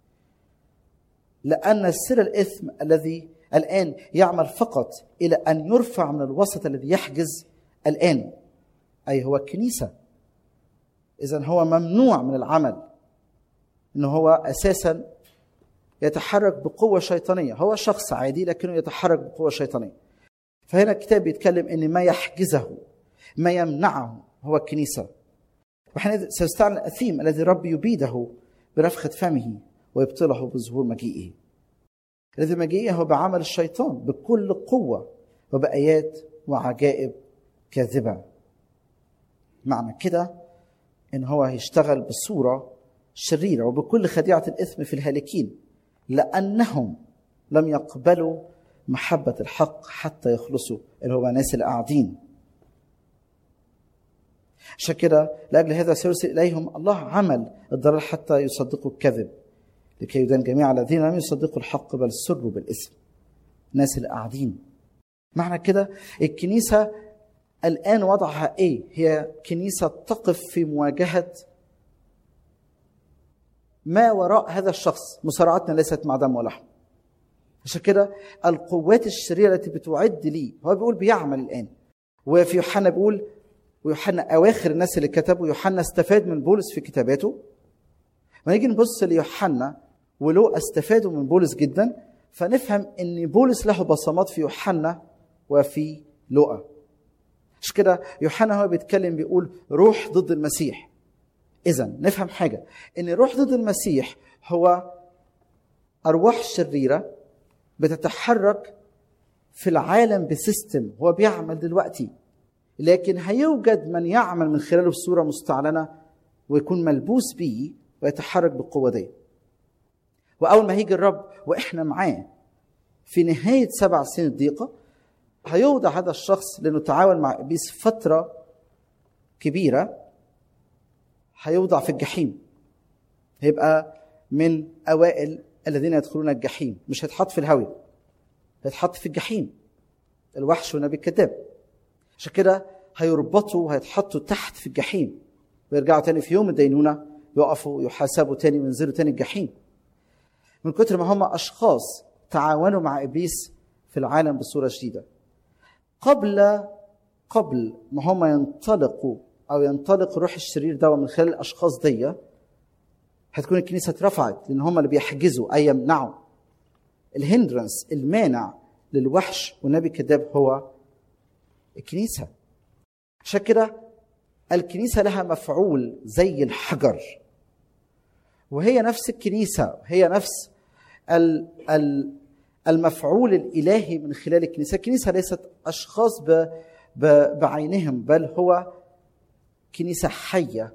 لأن سر الإثم الذي الآن يعمل فقط إلى أن يرفع من الوسط الذي يحجز الآن أي هو الكنيسة إذا هو ممنوع من العمل إنه هو أساسا يتحرك بقوة شيطانية هو شخص عادي لكنه يتحرك بقوة شيطانية فهنا الكتاب بيتكلم إن ما يحجزه ما يمنعه هو الكنيسة وحين سيستعلن الأثيم الذي رب يبيده برفخة فمه ويبطله بظهور مجيئه الذي مجيئه هو بعمل الشيطان بكل قوة وبآيات وعجائب كاذبة معنى كده إن هو هيشتغل بصورة شريرة وبكل خديعة الإثم في الهالكين لأنهم لم يقبلوا محبة الحق حتى يخلصوا اللي هو الناس اللي قاعدين عشان كده لاجل هذا سيرسل اليهم الله عمل الضلال حتى يصدقوا الكذب لكي يدان جميع الذين لم يصدقوا الحق بل سروا بالاسم الناس اللي قاعدين معنى كده الكنيسه الان وضعها ايه هي كنيسه تقف في مواجهه ما وراء هذا الشخص مصارعتنا ليست مع دم ولحم عشان كده القوات الشريره التي بتعد لي هو بيقول بيعمل الان وفي يوحنا بيقول ويوحنا اواخر الناس اللي كتبوا يوحنا استفاد من بولس في كتاباته ما نيجي نبص ليوحنا ولو استفادوا من بولس جدا فنفهم ان بولس له بصمات في يوحنا وفي لوقا مش كده يوحنا هو بيتكلم بيقول روح ضد المسيح اذا نفهم حاجه ان روح ضد المسيح هو ارواح شريره بتتحرك في العالم بسيستم هو بيعمل دلوقتي لكن هيوجد من يعمل من خلاله بصوره مستعلنه ويكون ملبوس بيه ويتحرك بالقوه دي واول ما هيجي الرب واحنا معاه في نهايه سبع سنين الضيقه هيوضع هذا الشخص لانه تعاون مع ابليس فتره كبيره هيوضع في الجحيم هيبقى من اوائل الذين يدخلون الجحيم مش هيتحط في الهاويه هيتحط في الجحيم الوحش والنبي الكذاب عشان كده هيربطوا وهيتحطوا تحت في الجحيم ويرجعوا تاني في يوم الدينونه يقفوا يحاسبوا تاني وينزلوا تاني الجحيم من كتر ما هم اشخاص تعاونوا مع ابليس في العالم بصوره شديده قبل قبل ما هم ينطلقوا او ينطلق الروح الشرير ده من خلال الاشخاص دي هتكون الكنيسه اترفعت لان هم اللي بيحجزوا اي يمنعوا الهندرنس المانع للوحش والنبي الكذاب هو الكنيسه عشان كده الكنيسه لها مفعول زي الحجر وهي نفس الكنيسه هي نفس ال ال المفعول الالهي من خلال الكنيسه، الكنيسه ليست اشخاص ب ب بعينهم بل هو كنيسه حيه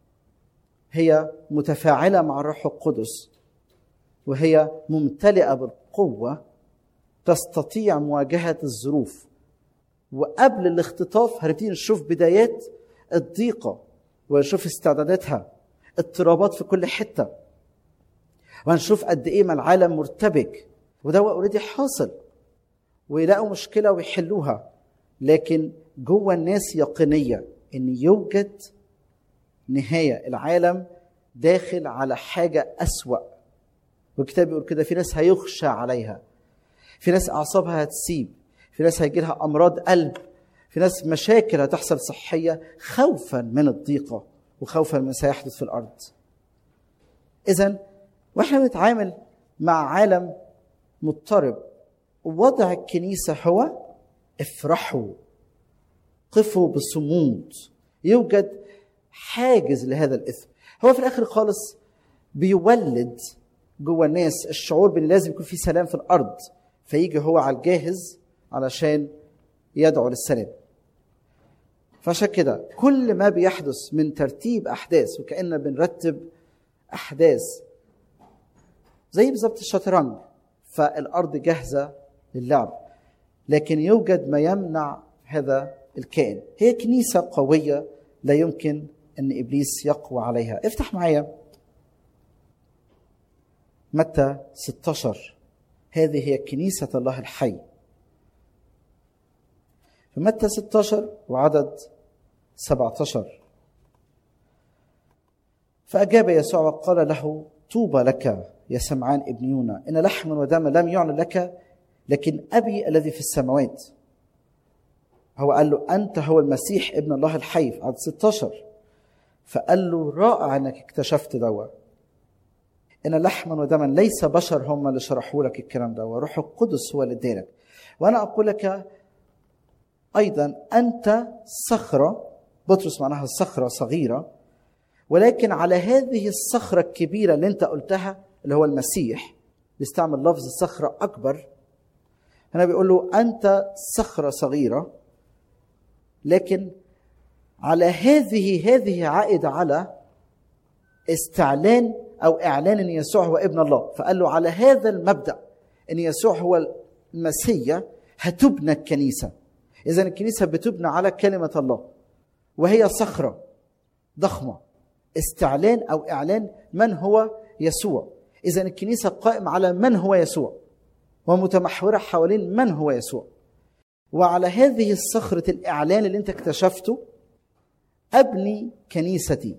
هي متفاعله مع الروح القدس وهي ممتلئه بالقوه تستطيع مواجهه الظروف وقبل الاختطاف هنبتدي نشوف بدايات الضيقه ونشوف استعداداتها اضطرابات في كل حته وهنشوف قد ايه ما العالم مرتبك وده اوريدي حاصل ويلاقوا مشكله ويحلوها لكن جوه الناس يقينيه ان يوجد نهايه العالم داخل على حاجه اسوا والكتاب بيقول كده في ناس هيخشى عليها في ناس اعصابها هتسيب في ناس هيجي لها امراض قلب في ناس مشاكل هتحصل صحيه خوفا من الضيقه وخوفا من سيحدث في الارض اذا واحنا بنتعامل مع عالم مضطرب وضع الكنيسه هو افرحوا قفوا بصمود يوجد حاجز لهذا الاثم هو في الاخر خالص بيولد جوه الناس الشعور بان لازم يكون في سلام في الارض فيجي هو على الجاهز علشان يدعو للسلام فعشان كده كل ما بيحدث من ترتيب احداث وكأننا بنرتب احداث زي بالظبط الشطرنج فالارض جاهزه للعب لكن يوجد ما يمنع هذا الكائن هي كنيسه قويه لا يمكن ان ابليس يقوى عليها افتح معايا متى 16 هذه هي كنيسه الله الحي في متى 16 وعدد 17 فأجاب يسوع وقال له طوبى لك يا سمعان ابن يونا إن لحما ودما لم يعلن لك لكن أبي الذي في السماوات هو قال له أنت هو المسيح ابن الله الحي في عدد 16 فقال له رائع انك اكتشفت دوا ان لحما ودما ليس بشر هم اللي شرحوا لك الكلام ده وروح القدس هو اللي ادالك وانا اقول لك ايضا انت صخره بطرس معناها صخره صغيره ولكن على هذه الصخره الكبيره اللي انت قلتها اللي هو المسيح بيستعمل لفظ صخره اكبر هنا بيقول له انت صخره صغيره لكن على هذه هذه عائد على استعلان او اعلان ان يسوع هو ابن الله فقال له على هذا المبدا ان يسوع هو المسيا هتبنى الكنيسه اذا الكنيسه بتبنى على كلمه الله وهي صخره ضخمه استعلان او اعلان من هو يسوع اذا الكنيسه قائمه على من هو يسوع ومتمحوره حوالين من هو يسوع وعلى هذه الصخره الاعلان اللي انت اكتشفته ابني كنيستي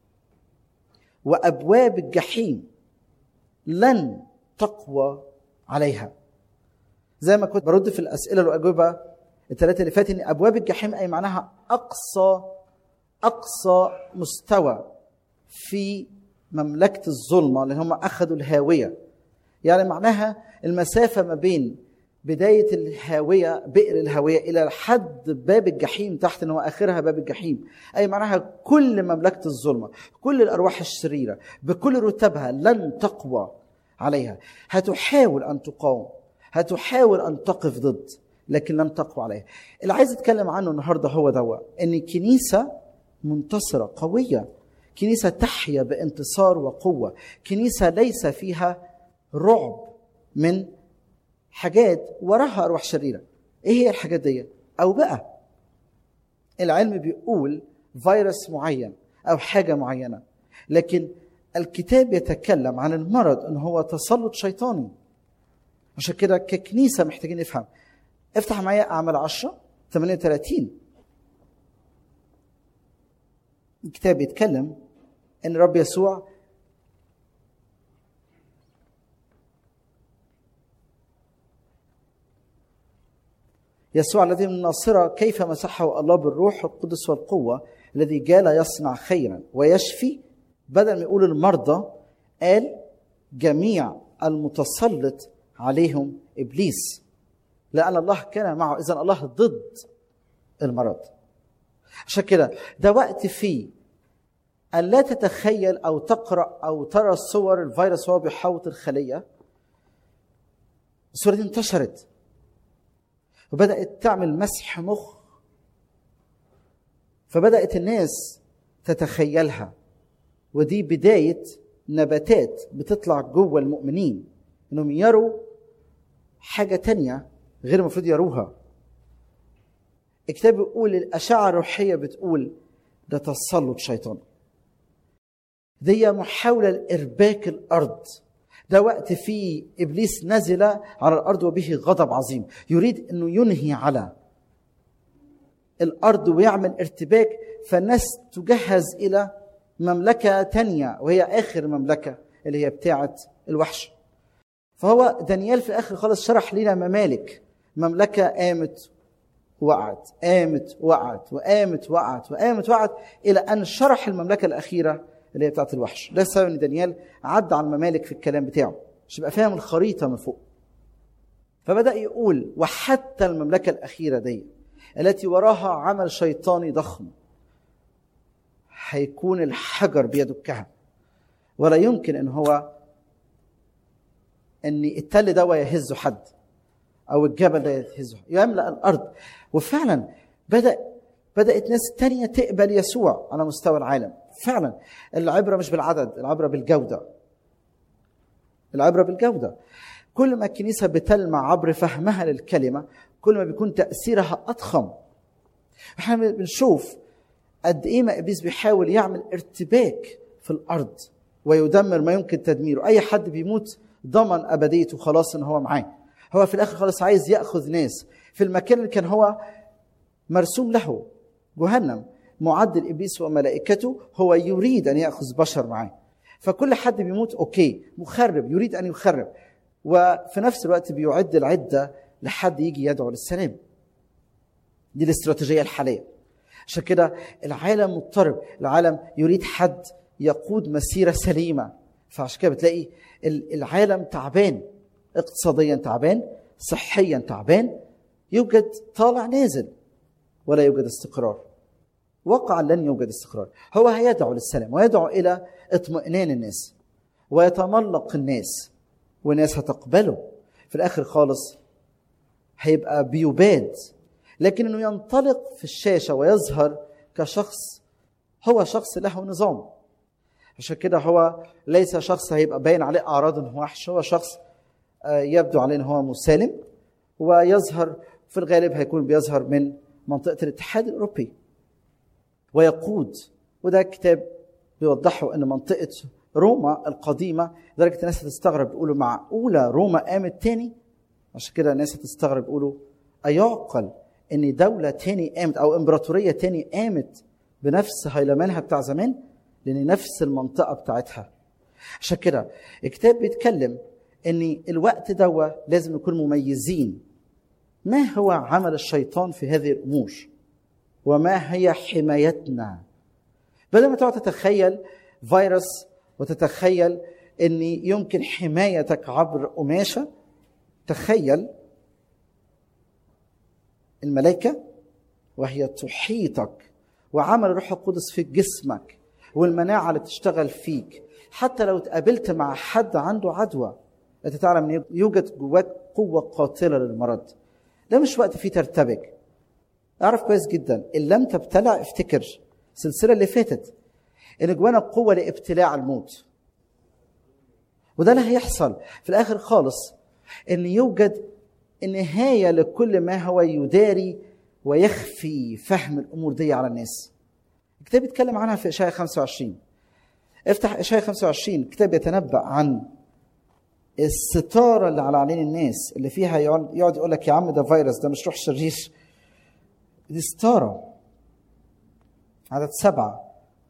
وابواب الجحيم لن تقوى عليها زي ما كنت برد في الاسئله والاجوبه الثلاثه اللي فاتت ان ابواب الجحيم اي معناها اقصى اقصى مستوى في مملكه الظلمه اللي هم اخذوا الهاويه يعني معناها المسافه ما بين بداية الهاوية بئر الهاوية إلى حد باب الجحيم تحت إن هو آخرها باب الجحيم أي معناها كل مملكة الظلمة كل الأرواح الشريرة بكل رتبها لن تقوى عليها هتحاول أن تقاوم هتحاول أن تقف ضد لكن لن تقوى عليها اللي عايز أتكلم عنه النهاردة هو دوا إن كنيسة منتصرة قوية كنيسة تحيا بانتصار وقوة كنيسة ليس فيها رعب من حاجات وراها ارواح شريره ايه هي الحاجات دي او بقى العلم بيقول فيروس معين او حاجه معينه لكن الكتاب يتكلم عن المرض ان هو تسلط شيطاني عشان كده ككنيسه محتاجين نفهم افتح معايا اعمال 10 38 الكتاب بيتكلم ان رب يسوع يسوع الذي من الناصرة كيف مسحه الله بالروح القدس والقوة الذي جال يصنع خيرا ويشفي بدل ما يقول المرضى قال جميع المتسلط عليهم إبليس لأن الله كان معه إذا الله ضد المرض عشان كده ده وقت فيه أن لا تتخيل أو تقرأ أو ترى صور الفيروس وهو بيحوط الخلية الصورة دي انتشرت وبدأت تعمل مسح مخ فبدأت الناس تتخيلها ودي بداية نباتات بتطلع جوه المؤمنين انهم يروا حاجة تانية غير المفروض يروها الكتاب بيقول الأشعة الروحية بتقول ده تسلط شيطان دي محاولة لإرباك الأرض ده وقت فيه ابليس نزل على الارض وبه غضب عظيم يريد انه ينهي على الارض ويعمل ارتباك فالناس تجهز الى مملكه تانية وهي اخر مملكه اللي هي بتاعه الوحش فهو دانيال في الاخر خالص شرح لنا ممالك مملكه قامت وقعت قامت وقعت وقامت وقعت وقامت وقعت الى ان شرح المملكه الاخيره اللي هي بتاعت الوحش ده السبب ان دانيال عدى على الممالك في الكلام بتاعه مش يبقى فاهم الخريطه من فوق فبدا يقول وحتى المملكه الاخيره دي التي وراها عمل شيطاني ضخم هيكون الحجر بيدكها ولا يمكن ان هو ان التل ده يهزه حد او الجبل ده يهزه يملا الارض وفعلا بدا بدات ناس تانية تقبل يسوع على مستوى العالم فعلا العبره مش بالعدد العبره بالجوده العبره بالجوده كل ما الكنيسه بتلمع عبر فهمها للكلمه كل ما بيكون تاثيرها اضخم احنا بنشوف قد ايه ما ابليس بيحاول يعمل ارتباك في الارض ويدمر ما يمكن تدميره اي حد بيموت ضمن ابديته خلاص ان هو معاه هو في الاخر خالص عايز ياخذ ناس في المكان اللي كان هو مرسوم له جهنم معدل ابليس وملائكته هو يريد ان ياخذ بشر معاه فكل حد بيموت اوكي مخرب يريد ان يخرب وفي نفس الوقت بيعد العده لحد يجي يدعو للسلام دي الاستراتيجيه الحاليه عشان كده العالم مضطرب العالم يريد حد يقود مسيره سليمه فعشان كده بتلاقي العالم تعبان اقتصاديا تعبان صحيا تعبان يوجد طالع نازل ولا يوجد استقرار وقعا لن يوجد استقرار هو هيدعو للسلام ويدعو الى اطمئنان الناس ويتملق الناس والناس هتقبله في الاخر خالص هيبقى بيباد لكن انه ينطلق في الشاشه ويظهر كشخص هو شخص له نظام عشان كده هو ليس شخص هيبقى باين عليه اعراض انه وحش هو شخص يبدو عليه ان هو مسالم ويظهر في الغالب هيكون بيظهر من منطقه الاتحاد الاوروبي ويقود وده كتاب بيوضحه ان منطقه روما القديمه لدرجه الناس هتستغرب يقولوا معقوله روما قامت تاني عشان كده الناس هتستغرب يقولوا ايعقل ان دوله تاني قامت او امبراطوريه تاني قامت بنفس هيلمانها بتاع زمان لان نفس المنطقه بتاعتها عشان كده الكتاب بيتكلم ان الوقت دوا لازم نكون مميزين ما هو عمل الشيطان في هذه الامور وما هي حمايتنا بدل ما تقعد تتخيل فيروس وتتخيل ان يمكن حمايتك عبر قماشه تخيل الملائكه وهي تحيطك وعمل الروح القدس في جسمك والمناعه اللي تشتغل فيك حتى لو اتقابلت مع حد عنده عدوى انت تعلم ان يوجد جواك قوه قاتله للمرض ده مش وقت فيه ترتبك اعرف كويس جدا ان لم تبتلع افتكر السلسله اللي فاتت ان جوانا قوه لابتلاع الموت وده اللي هيحصل في الاخر خالص ان يوجد النهايه لكل ما هو يداري ويخفي فهم الامور دي على الناس الكتاب بيتكلم عنها في اشعياء 25 افتح اشعياء 25 الكتاب يتنبأ عن الستاره اللي على عينين الناس اللي فيها يقعد يقعد يقول لك يا عم ده فيروس ده مش روح شرير دي ستاره عدد سبعه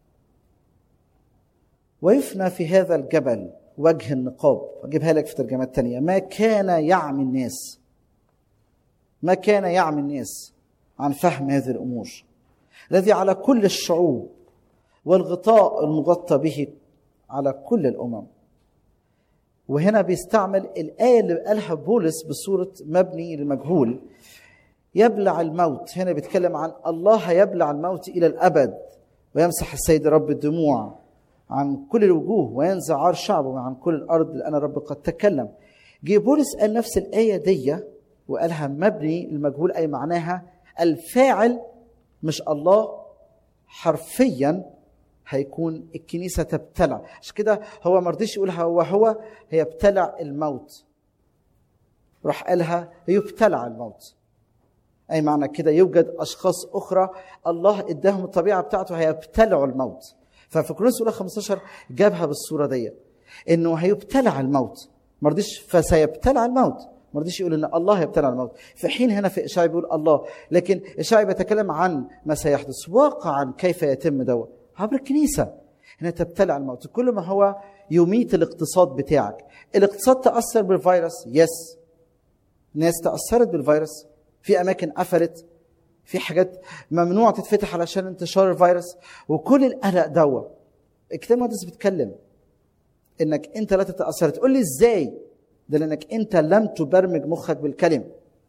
ويفنى في هذا الجبل وجه النقاب اجيبها لك في ترجمات تانية ما كان يعمي الناس ما كان يعمي الناس عن فهم هذه الامور الذي على كل الشعوب والغطاء المغطى به على كل الامم وهنا بيستعمل الايه اللي قالها بولس بصوره مبني للمجهول يبلع الموت هنا بيتكلم عن الله يبلع الموت الى الابد ويمسح السيد رب الدموع عن كل الوجوه وينزع عار شعبه عن كل الارض لان رب قد تكلم جه بولس قال نفس الايه دي وقالها مبني المجهول اي معناها الفاعل مش الله حرفيا هيكون الكنيسه تبتلع عشان كده هو ما رضيش يقول هو هو هي ابتلع الموت راح قالها يبتلع الموت اي معنى كده يوجد اشخاص اخرى الله اداهم الطبيعه بتاعته هيبتلعوا الموت ففي كورنثوس الاولى 15 جابها بالصوره دي انه هيبتلع الموت ما رضيش فسيبتلع الموت ما رضيش يقول ان الله يبتلع الموت في حين هنا في اشعياء بيقول الله لكن اشعياء بيتكلم عن ما سيحدث واقعا كيف يتم دوت عبر الكنيسه هنا تبتلع الموت كل ما هو يميت الاقتصاد بتاعك الاقتصاد تاثر بالفيروس يس ناس تاثرت بالفيروس في اماكن قفلت في حاجات ممنوع تتفتح علشان انتشار الفيروس وكل القلق دوا الكتاب المقدس بيتكلم انك انت لا تتاثر تقول لي ازاي ده لانك انت لم تبرمج مخك بالكلمه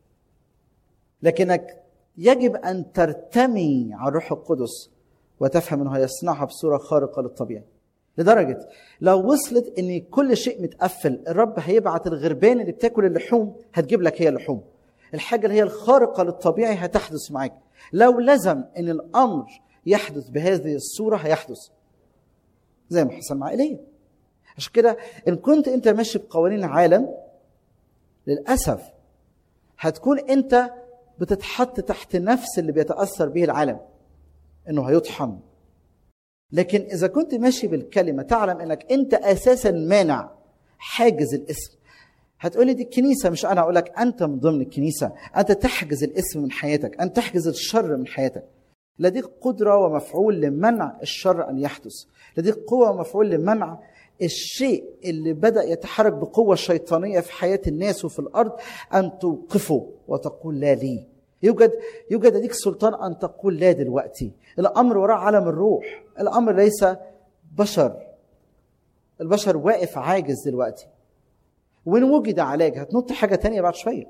لكنك يجب ان ترتمي على الروح القدس وتفهم انه يصنعها بصوره خارقه للطبيعه لدرجه لو وصلت ان كل شيء متقفل الرب هيبعت الغربان اللي بتاكل اللحوم هتجيب لك هي اللحوم الحاجه اللي هي الخارقه للطبيعي هتحدث معاك لو لزم ان الامر يحدث بهذه الصوره هيحدث زي ما حصل مع ايليا عشان كده ان كنت انت ماشي بقوانين العالم للاسف هتكون انت بتتحط تحت نفس اللي بيتاثر به العالم انه هيطحن لكن اذا كنت ماشي بالكلمه تعلم انك انت اساسا مانع حاجز الاسم هتقولي دي الكنيسة مش أنا أقول لك أنت من ضمن الكنيسة أنت تحجز الاسم من حياتك أنت تحجز الشر من حياتك لديك قدرة ومفعول لمنع الشر أن يحدث لديك قوة ومفعول لمنع الشيء اللي بدأ يتحرك بقوة شيطانية في حياة الناس وفي الأرض أن توقفه وتقول لا لي يوجد يوجد لديك سلطان أن تقول لا دلوقتي الأمر وراء عالم الروح الأمر ليس بشر البشر واقف عاجز دلوقتي وإن وجد علاج هتنط حاجة تانية بعد شوية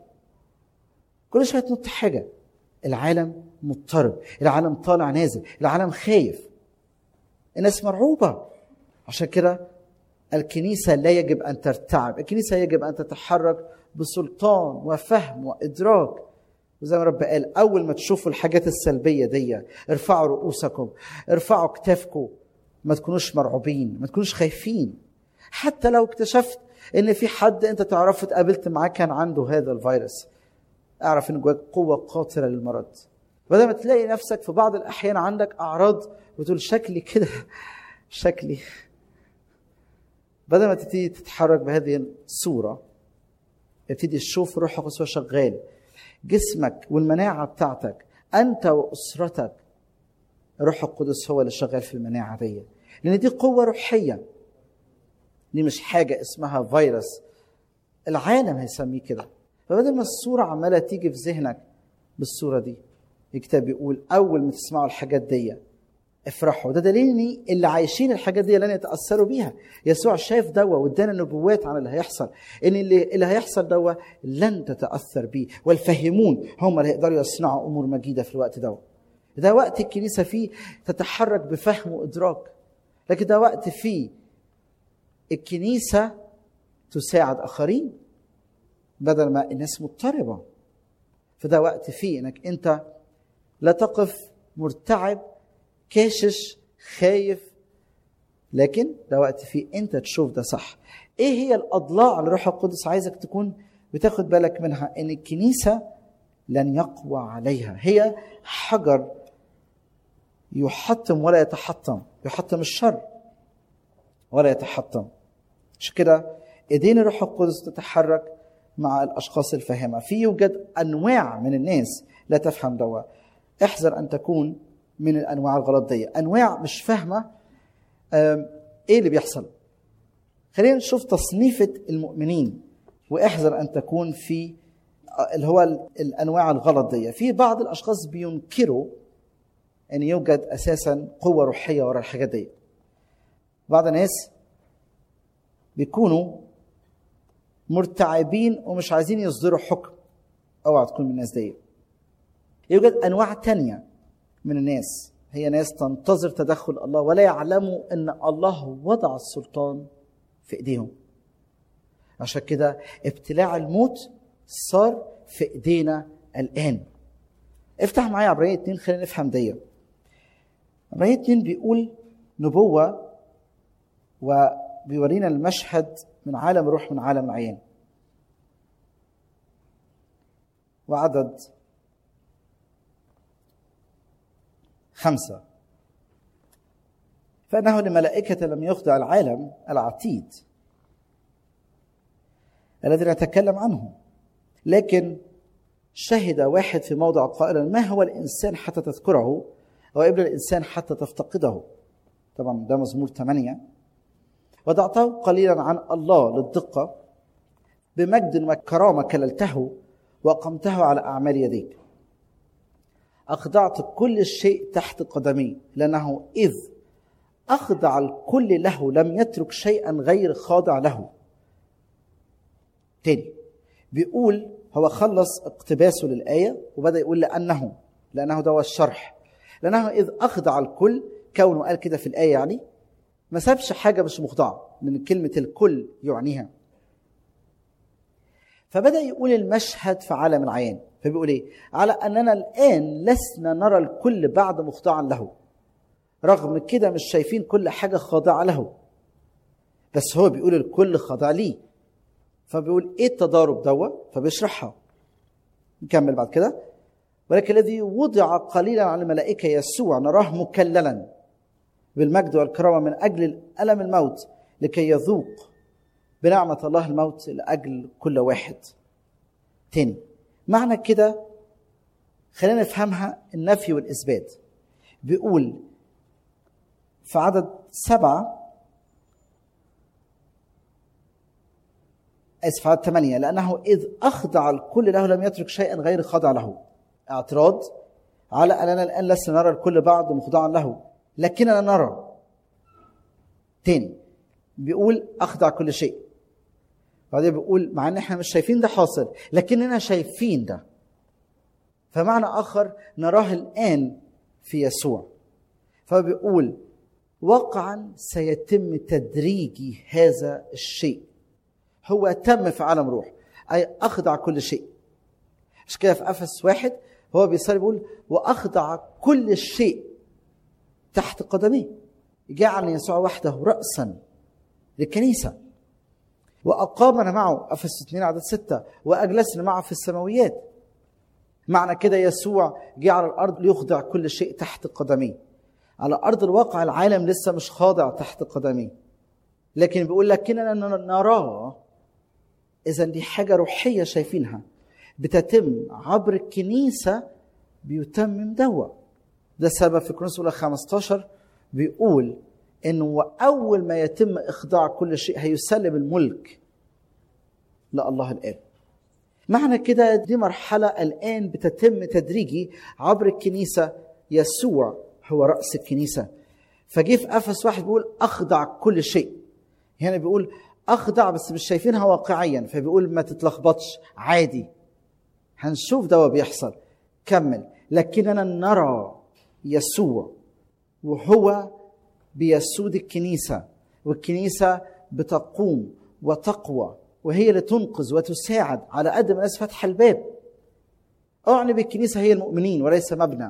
كل شوية تنط حاجة العالم مضطرب العالم طالع نازل العالم خايف الناس مرعوبة عشان كده الكنيسة لا يجب أن ترتعب الكنيسة يجب أن تتحرك بسلطان وفهم وإدراك وزي ما رب قال أول ما تشوفوا الحاجات السلبية دي ارفعوا رؤوسكم ارفعوا كتافكم ما تكونوش مرعوبين ما تكونوش خايفين حتى لو اكتشفت ان في حد انت تعرفه اتقابلت معاه كان عنده هذا الفيروس اعرف ان جواك قوه قاتله للمرض بدل ما تلاقي نفسك في بعض الاحيان عندك اعراض وتقول شكلي كده شكلي بدل ما تبتدي تتحرك بهذه الصوره ابتدي تشوف روح القدس شغال جسمك والمناعه بتاعتك انت واسرتك روح القدس هو اللي شغال في المناعه دي لان دي قوه روحيه دي مش حاجه اسمها فيروس العالم هيسميه كده فبدل ما الصوره عماله تيجي في ذهنك بالصوره دي الكتاب بيقول اول ما تسمعوا الحاجات دي افرحوا ده دليل ان اللي عايشين الحاجات دي لن يتاثروا بيها يسوع شاف دوا وادانا نبوات عن اللي هيحصل ان اللي, اللي هيحصل دوا لن تتاثر بيه والفهمون هم اللي هيقدروا يصنعوا امور مجيده في الوقت دوا ده وقت الكنيسه فيه تتحرك بفهم وادراك لكن ده وقت فيه الكنيسه تساعد اخرين بدل ما الناس مضطربه فده وقت فيه انك انت لا تقف مرتعب كاشش خايف لكن ده وقت فيه انت تشوف ده صح ايه هي الاضلاع اللي الروح القدس عايزك تكون وتاخد بالك منها ان الكنيسه لن يقوى عليها هي حجر يحطم ولا يتحطم يحطم الشر ولا يتحطم عشان كده ايدين الروح القدس تتحرك مع الاشخاص الفاهمه في يوجد انواع من الناس لا تفهم دوا احذر ان تكون من الانواع الغلط دي انواع مش فاهمه ايه اللي بيحصل خلينا نشوف تصنيفه المؤمنين واحذر ان تكون في اللي هو الانواع الغلط دي في بعض الاشخاص بينكروا ان يوجد اساسا قوه روحيه ورا الحاجات دي بعض الناس بيكونوا مرتعبين ومش عايزين يصدروا حكم اوعى تكون من الناس دي يوجد انواع تانية من الناس هي ناس تنتظر تدخل الله ولا يعلموا ان الله وضع السلطان في ايديهم عشان كده ابتلاع الموت صار في ايدينا الان افتح معايا عبرية اتنين خلينا نفهم دي عبرية اتنين بيقول نبوة وبيورينا المشهد من عالم الروح من عالم العين وعدد خمسة فإنه لملائكة لم يخضع العالم العتيد الذي نتكلم عنه لكن شهد واحد في موضع قائلا ما هو الإنسان حتى تذكره أو ابن الإنسان حتى تفتقده طبعا ده مزمور ثمانية وضعته قليلا عن الله للدقة بمجد وكرامة كللته وأقمته على أعمال يديك أخضعت كل شيء تحت قدمي لأنه إذ أخضع الكل له لم يترك شيئا غير خاضع له تاني بيقول هو خلص اقتباسه للآية وبدأ يقول لأنه لأنه ده هو الشرح لأنه إذ أخضع الكل كونه قال كده في الآية يعني ما سابش حاجة مش مخضعة لأن كلمة الكل يعنيها فبدأ يقول المشهد في عالم العيان فبيقول ايه على اننا الان لسنا نرى الكل بعد مخضعا له رغم كده مش شايفين كل حاجه خاضعه له بس هو بيقول الكل خاضع ليه فبيقول ايه التضارب دوا فبيشرحها نكمل بعد كده ولكن الذي وضع قليلا على الملائكه يسوع نراه مكللا بالمجد والكرامه من اجل الم الموت لكي يذوق بنعمه الله الموت لاجل كل واحد تاني معنى كده خلينا نفهمها النفي والإثبات بيقول في عدد سبعة آسف عدد ثمانية لأنه إذ أخضع الكل له لم يترك شيئا غير خاضع له اعتراض على أننا الآن لسنا نرى الكل بعد مخضعا له لكننا نرى تاني بيقول أخضع كل شيء بعدين بيقول مع ان احنا مش شايفين ده حاصل لكننا شايفين ده فمعنى اخر نراه الان في يسوع فبيقول واقعا سيتم تدريجي هذا الشيء هو تم في عالم روح اي اخضع كل شيء مش كده في افس واحد هو بيصلي بيقول واخضع كل شيء تحت قدميه جعل يسوع وحده راسا للكنيسه وأقامنا معه أفس 2 عدد 6 وأجلسنا معه في السماويات معنى كده يسوع جه على الأرض ليخضع كل شيء تحت قدميه على أرض الواقع العالم لسه مش خاضع تحت قدميه لكن بيقول لكننا نراه إذا دي حاجة روحية شايفينها بتتم عبر الكنيسة بيتمم دوا ده السبب في كورنثوس الأولى 15 بيقول انه اول ما يتم اخضاع كل شيء هيسلم الملك لله الاب معنى كده دي مرحله الان بتتم تدريجي عبر الكنيسه يسوع هو راس الكنيسه فجه في افس واحد بيقول اخضع كل شيء هنا بيقول اخضع بس مش شايفينها واقعيا فبيقول ما تتلخبطش عادي هنشوف ده بيحصل كمل لكننا نرى يسوع وهو بيسود الكنيسة والكنيسة بتقوم وتقوى وهي اللي تنقذ وتساعد على قد ما الناس فتح الباب أعني بالكنيسة هي المؤمنين وليس مبنى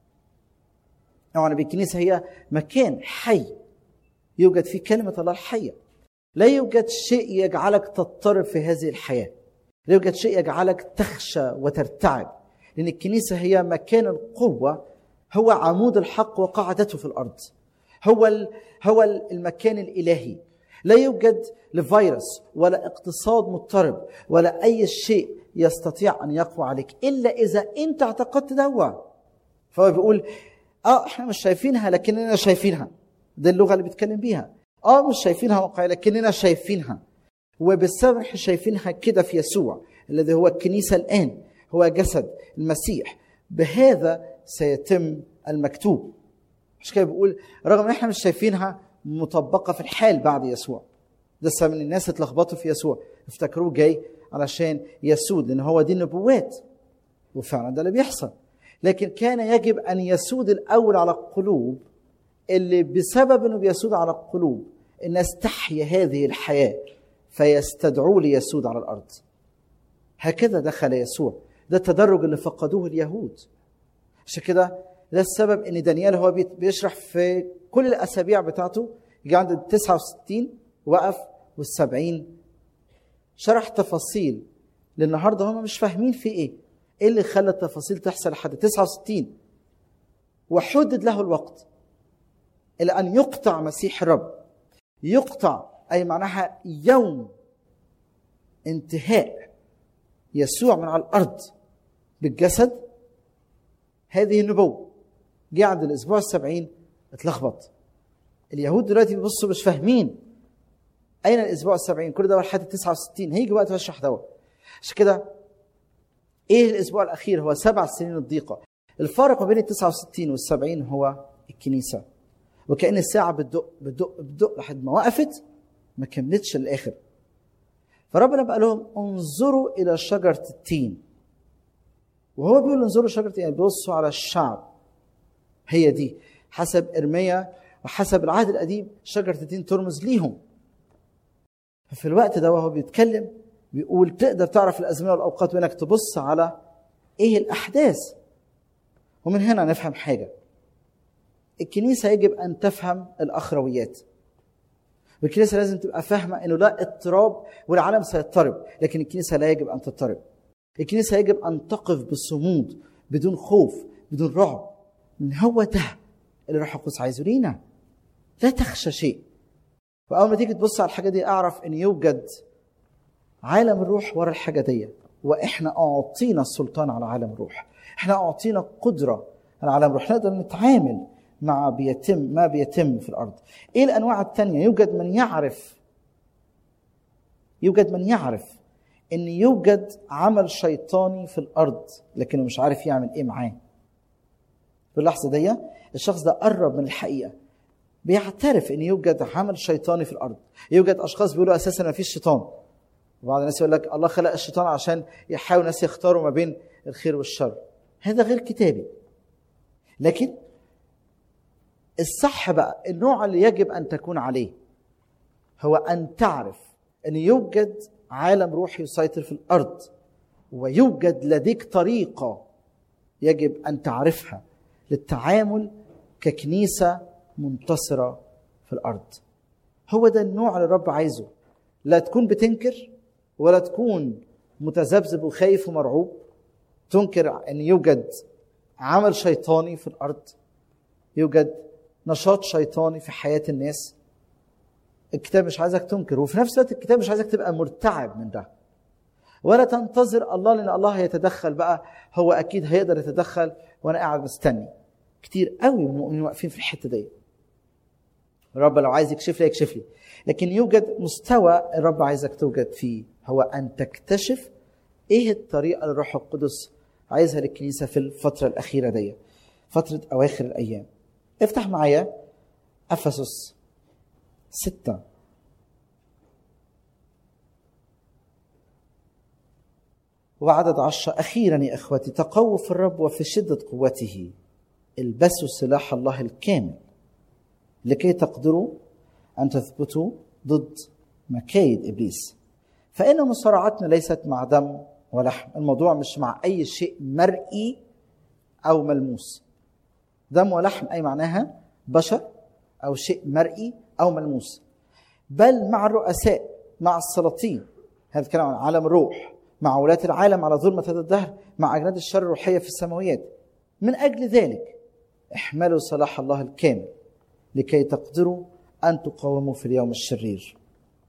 أعني بالكنيسة هي مكان حي يوجد فيه كلمة الله الحية لا يوجد شيء يجعلك تضطرب في هذه الحياة لا يوجد شيء يجعلك تخشى وترتعب لأن الكنيسة هي مكان القوة هو عمود الحق وقاعدته في الأرض هو ال- هو المكان الإلهي لا يوجد لفيروس ولا اقتصاد مضطرب ولا أي شيء يستطيع أن يقوى عليك إلا إذا أنت اعتقدت دوا فهو بيقول اه احنا مش شايفينها لكننا شايفينها دي اللغه اللي بيتكلم بيها اه مش شايفينها واقعيه لكننا شايفينها وبالسبب احنا شايفينها كده في يسوع الذي هو الكنيسه الان هو جسد المسيح بهذا سيتم المكتوب مش كده بيقول رغم ان احنا مش شايفينها مطبقه في الحال بعد يسوع ده السبب ان الناس اتلخبطوا في يسوع افتكروه جاي علشان يسود لان هو دي النبوات وفعلا ده اللي بيحصل لكن كان يجب ان يسود الاول على القلوب اللي بسبب انه بيسود على القلوب الناس تحيا هذه الحياه فيستدعوا ليسود على الارض هكذا دخل يسوع ده التدرج اللي فقدوه اليهود عشان كده ده السبب ان دانيال هو بيت- بيشرح في كل الاسابيع بتاعته يجي عند ال 69 وقف وال70 شرح تفاصيل للنهارده هم مش فاهمين في ايه ايه اللي خلى التفاصيل تحصل لحد 69 وحدد له الوقت الى ان يقطع مسيح الرب يقطع اي معناها يوم انتهاء يسوع من على الارض بالجسد هذه النبوه جه عند الاسبوع السبعين اتلخبط اليهود دلوقتي بيبصوا مش فاهمين اين الاسبوع السبعين كل ده لحد 69 هيجي وقت اشرح ده عشان كده ايه الاسبوع الاخير هو سبع سنين الضيقه الفارق ما بين ال 69 وال 70 هو الكنيسه وكان الساعه بتدق بتدق بتدق لحد ما وقفت ما كملتش للاخر فربنا بقى لهم انظروا الى شجره التين وهو بيقول انظروا شجره التين يعني بيبصوا على الشعب هي دي حسب ارميا وحسب العهد القديم شجره التين ترمز ليهم ففي الوقت ده وهو بيتكلم بيقول تقدر تعرف الازمنه والاوقات وانك تبص على ايه الاحداث ومن هنا نفهم حاجه الكنيسه يجب ان تفهم الاخرويات والكنيسه لازم تبقى فاهمه انه لا اضطراب والعالم سيضطرب لكن الكنيسه لا يجب ان تضطرب الكنيسه يجب ان تقف بصمود بدون خوف بدون رعب من هو ده اللي الروح القدس عايزه لينا لا تخشى شيء واول ما تيجي تبص على الحاجه دي اعرف ان يوجد عالم الروح ورا الحاجه دي واحنا اعطينا السلطان على عالم الروح احنا اعطينا قدره على عالم الروح نقدر نتعامل مع بيتم ما بيتم في الارض ايه الانواع الثانيه يوجد من يعرف يوجد من يعرف ان يوجد عمل شيطاني في الارض لكنه مش عارف يعمل ايه معاه في اللحظه دي الشخص ده قرب من الحقيقه بيعترف ان يوجد عمل شيطاني في الارض يوجد اشخاص بيقولوا اساسا ما فيش شيطان وبعض الناس يقول لك الله خلق الشيطان عشان يحاول الناس يختاروا ما بين الخير والشر هذا غير كتابي لكن الصح بقى النوع اللي يجب ان تكون عليه هو ان تعرف ان يوجد عالم روحي يسيطر في الارض ويوجد لديك طريقه يجب ان تعرفها للتعامل ككنيسه منتصره في الارض هو ده النوع اللي الرب عايزه لا تكون بتنكر ولا تكون متذبذب وخايف ومرعوب تنكر ان يوجد عمل شيطاني في الارض يوجد نشاط شيطاني في حياه الناس الكتاب مش عايزك تنكر وفي نفس الوقت الكتاب مش عايزك تبقى مرتعب من ده ولا تنتظر الله لان الله هيتدخل بقى هو اكيد هيقدر يتدخل وانا قاعد مستني كتير قوي من المؤمنين واقفين في الحته دي الرب لو عايز يكشف لي يكشف لي لكن يوجد مستوى الرب عايزك توجد فيه هو ان تكتشف ايه الطريقه اللي الروح القدس عايزها للكنيسه في الفتره الاخيره دي فتره اواخر الايام افتح معايا افسس ستة وعدد عشرة أخيرا يا إخوتي تقووا في الرب وفي شدة قوته البسوا سلاح الله الكامل لكي تقدروا أن تثبتوا ضد مكايد إبليس فإن مصارعتنا ليست مع دم ولحم الموضوع مش مع أي شيء مرئي أو ملموس دم ولحم أي معناها بشر أو شيء مرئي أو ملموس بل مع الرؤساء مع السلاطين هذا الكلام عن عالم الروح مع ولاة العالم على ظلمة هذا الدهر مع أجناد الشر الروحية في السماويات من أجل ذلك احملوا صلاح الله الكامل لكي تقدروا أن تقاوموا في اليوم الشرير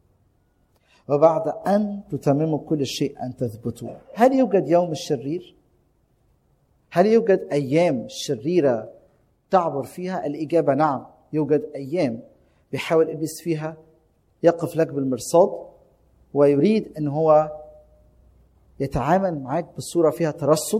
وبعد أن تتمموا كل شيء أن تثبتوا هل يوجد يوم الشرير؟ هل يوجد أيام شريرة تعبر فيها؟ الإجابة نعم يوجد أيام بيحاول إبليس فيها يقف لك بالمرصاد ويريد أن هو يتعامل معاك بصورة فيها ترصد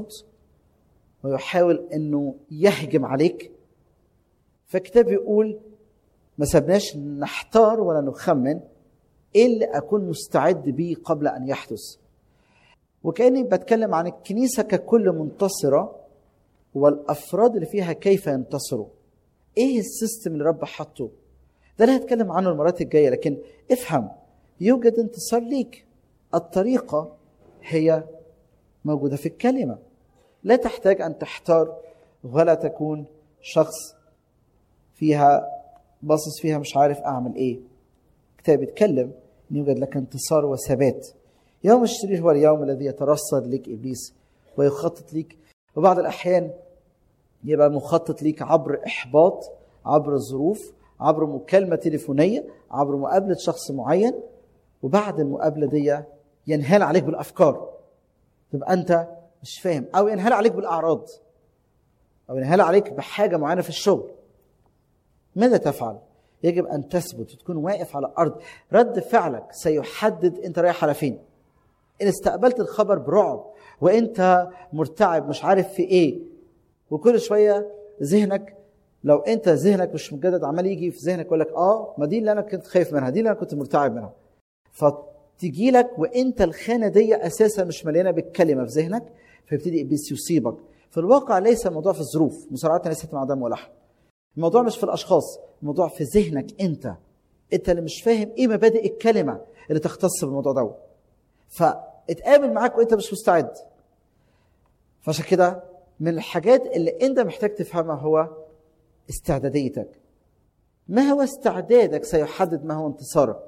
ويحاول أنه يهجم عليك فالكتاب يقول ما سبناش نحتار ولا نخمن ايه اللي اكون مستعد بيه قبل ان يحدث وكاني بتكلم عن الكنيسه ككل منتصره والافراد اللي فيها كيف ينتصروا ايه السيستم اللي رب حطه ده اللي هتكلم عنه المرات الجايه لكن افهم يوجد انتصار ليك الطريقه هي موجوده في الكلمه لا تحتاج ان تحتار ولا تكون شخص فيها باصص فيها مش عارف اعمل ايه الكتاب يتكلم ان يوجد لك انتصار وثبات يوم الشرير هو اليوم الذي يترصد لك ابليس ويخطط لك وبعض الاحيان يبقى مخطط ليك عبر احباط عبر ظروف عبر مكالمه تليفونيه عبر مقابله شخص معين وبعد المقابله دي ينهال عليك بالافكار تبقى انت مش فاهم او ينهال عليك بالاعراض او ينهال عليك بحاجه معينه في الشغل ماذا تفعل يجب ان تثبت وتكون واقف على الارض رد فعلك سيحدد انت رايح على فين ان استقبلت الخبر برعب وانت مرتعب مش عارف في ايه وكل شويه ذهنك لو انت ذهنك مش مجدد عمال يجي في ذهنك يقول لك اه ما دي اللي انا كنت خايف منها دي اللي انا كنت مرتعب منها فتجي لك وانت الخانه دي اساسا مش مليانه بالكلمه في ذهنك فيبتدي ابليس يصيبك في الواقع ليس الموضوع في الظروف مصارعتنا ليست مع دم ولحم الموضوع مش في الاشخاص الموضوع في ذهنك انت انت اللي مش فاهم ايه مبادئ الكلمه اللي تختص بالموضوع ده فاتقابل معاك وانت مش مستعد فعشان كده من الحاجات اللي انت محتاج تفهمها هو استعداديتك ما هو استعدادك سيحدد ما هو انتصارك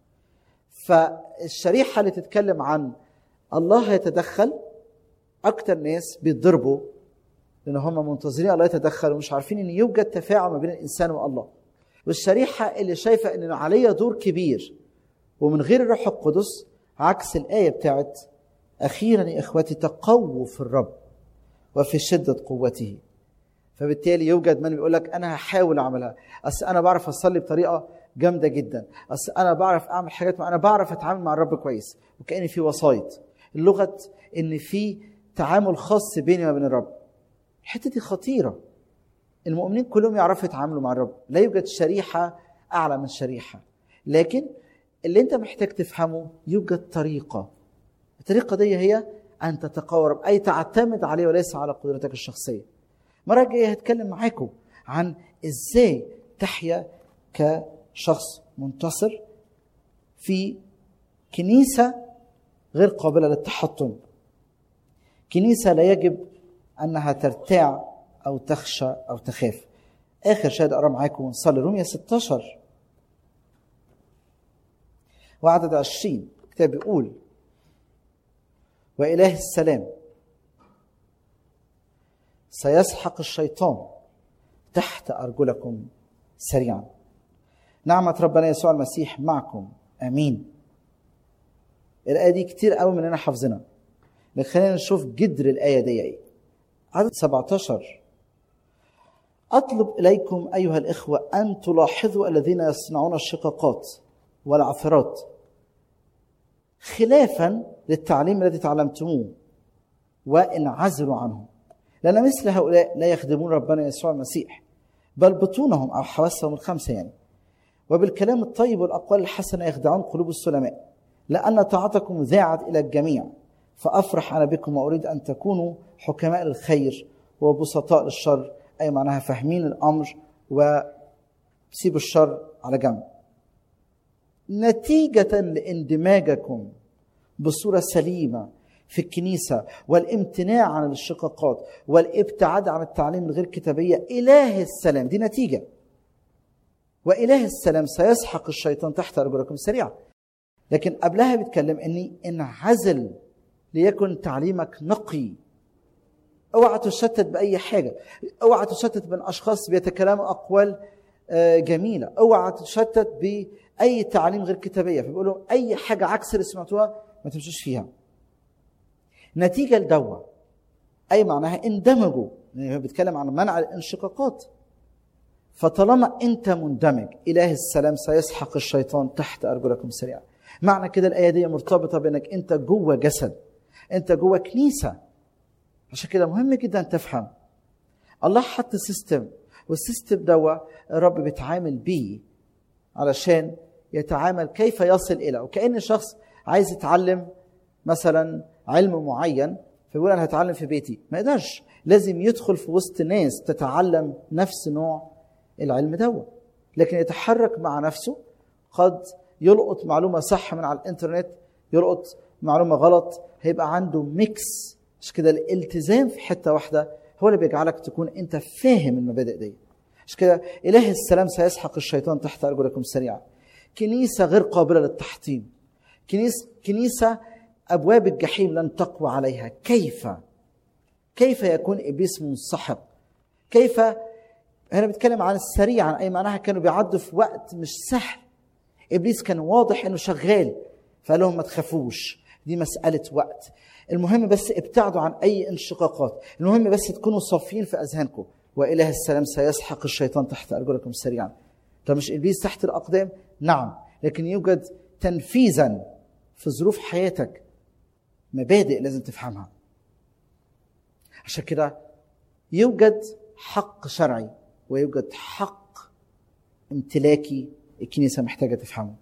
فالشريحه اللي تتكلم عن الله يتدخل اكتر ناس بيتضربوا لان هم منتظرين الله يتدخل ومش عارفين ان يوجد تفاعل ما بين الانسان والله والشريحه اللي شايفه ان عليا دور كبير ومن غير الروح القدس عكس الايه بتاعت اخيرا يا اخوتي تقووا في الرب وفي شده قوته فبالتالي يوجد من بيقول لك انا هحاول اعملها اصل انا بعرف اصلي بطريقه جامده جدا اصل انا بعرف اعمل حاجات انا بعرف اتعامل مع الرب كويس وكان في وسايط اللغه ان في تعامل خاص بيني وبين الرب الحته دي خطيره المؤمنين كلهم يعرفوا يتعاملوا مع الرب لا يوجد شريحه اعلى من شريحه لكن اللي انت محتاج تفهمه يوجد طريقه الطريقه دي هي ان تتقارب اي تعتمد عليه وليس على قدرتك الشخصيه المره الجايه هتكلم معاكم عن ازاي تحيا كشخص منتصر في كنيسه غير قابله للتحطم كنيسه لا يجب انها ترتاع او تخشى او تخاف اخر شاهد اقرا معاكم ونصلي روميا 16 وعدد 20 الكتاب بيقول واله السلام سيسحق الشيطان تحت ارجلكم سريعا نعمه ربنا يسوع المسيح معكم امين الايه دي كتير قوي مننا حافظينها لكن خلينا نشوف جدر الايه دي ايه عدد 17 أطلب إليكم أيها الإخوة أن تلاحظوا الذين يصنعون الشقاقات والعثرات خلافا للتعليم الذي تعلمتموه وانعزلوا عنه لأن مثل هؤلاء لا يخدمون ربنا يسوع المسيح بل بطونهم أو حواسهم الخمسة يعني وبالكلام الطيب والأقوال الحسنة يخدعون قلوب السلماء لأن طاعتكم ذاعت إلى الجميع فأفرح أنا بكم وأريد أن تكونوا حكماء للخير وبسطاء للشر أي معناها فاهمين الأمر وسيبوا الشر على جنب نتيجة لاندماجكم بصورة سليمة في الكنيسة والامتناع عن الشقاقات والابتعاد عن التعليم الغير كتابية إله السلام دي نتيجة وإله السلام سيسحق الشيطان تحت أرجلكم سريعا لكن قبلها بيتكلم اني انعزل ليكن تعليمك نقي اوعى تشتت باي حاجه اوعى تشتت بين اشخاص بيتكلموا اقوال آه، جميله اوعى تشتت باي تعليم غير كتابيه فبيقولوا اي حاجه عكس اللي سمعتوها ما تمشوش فيها نتيجه لدوا اي معناها اندمجوا يعني هو بيتكلم عن منع الانشقاقات فطالما انت مندمج اله السلام سيسحق الشيطان تحت ارجلكم سريعا معنى كده الايه دي مرتبطه بانك انت جوه جسد انت جوه كنيسه عشان كده مهم جدا تفهم الله حط سيستم والسيستم دوا الرب بيتعامل بيه علشان يتعامل كيف يصل الى وكان شخص عايز يتعلم مثلا علم معين فيقول انا هتعلم في بيتي ما يقدرش لازم يدخل في وسط ناس تتعلم نفس نوع العلم دوا لكن يتحرك مع نفسه قد يلقط معلومه صح من على الانترنت يلقط معلومه غلط هيبقى عنده ميكس عشان كده الالتزام في حته واحده هو اللي بيجعلك تكون انت فاهم المبادئ دي عشان كده اله السلام سيسحق الشيطان تحت ارجلكم سريعا كنيسه غير قابله للتحطيم كنيسه كنيسه ابواب الجحيم لن تقوى عليها كيف كيف يكون ابليس منسحق كيف هنا بتكلم عن السريع اي معناها كانوا بيعدوا في وقت مش سهل ابليس كان واضح انه شغال فقال لهم ما تخافوش دي مساله وقت المهم بس ابتعدوا عن اي انشقاقات المهم بس تكونوا صافيين في اذهانكم واله السلام سيسحق الشيطان تحت ارجلكم سريعا طب مش ابليس تحت الاقدام نعم لكن يوجد تنفيذا في ظروف حياتك مبادئ لازم تفهمها عشان كده يوجد حق شرعي ويوجد حق امتلاكي الكنيسه محتاجه تفهمه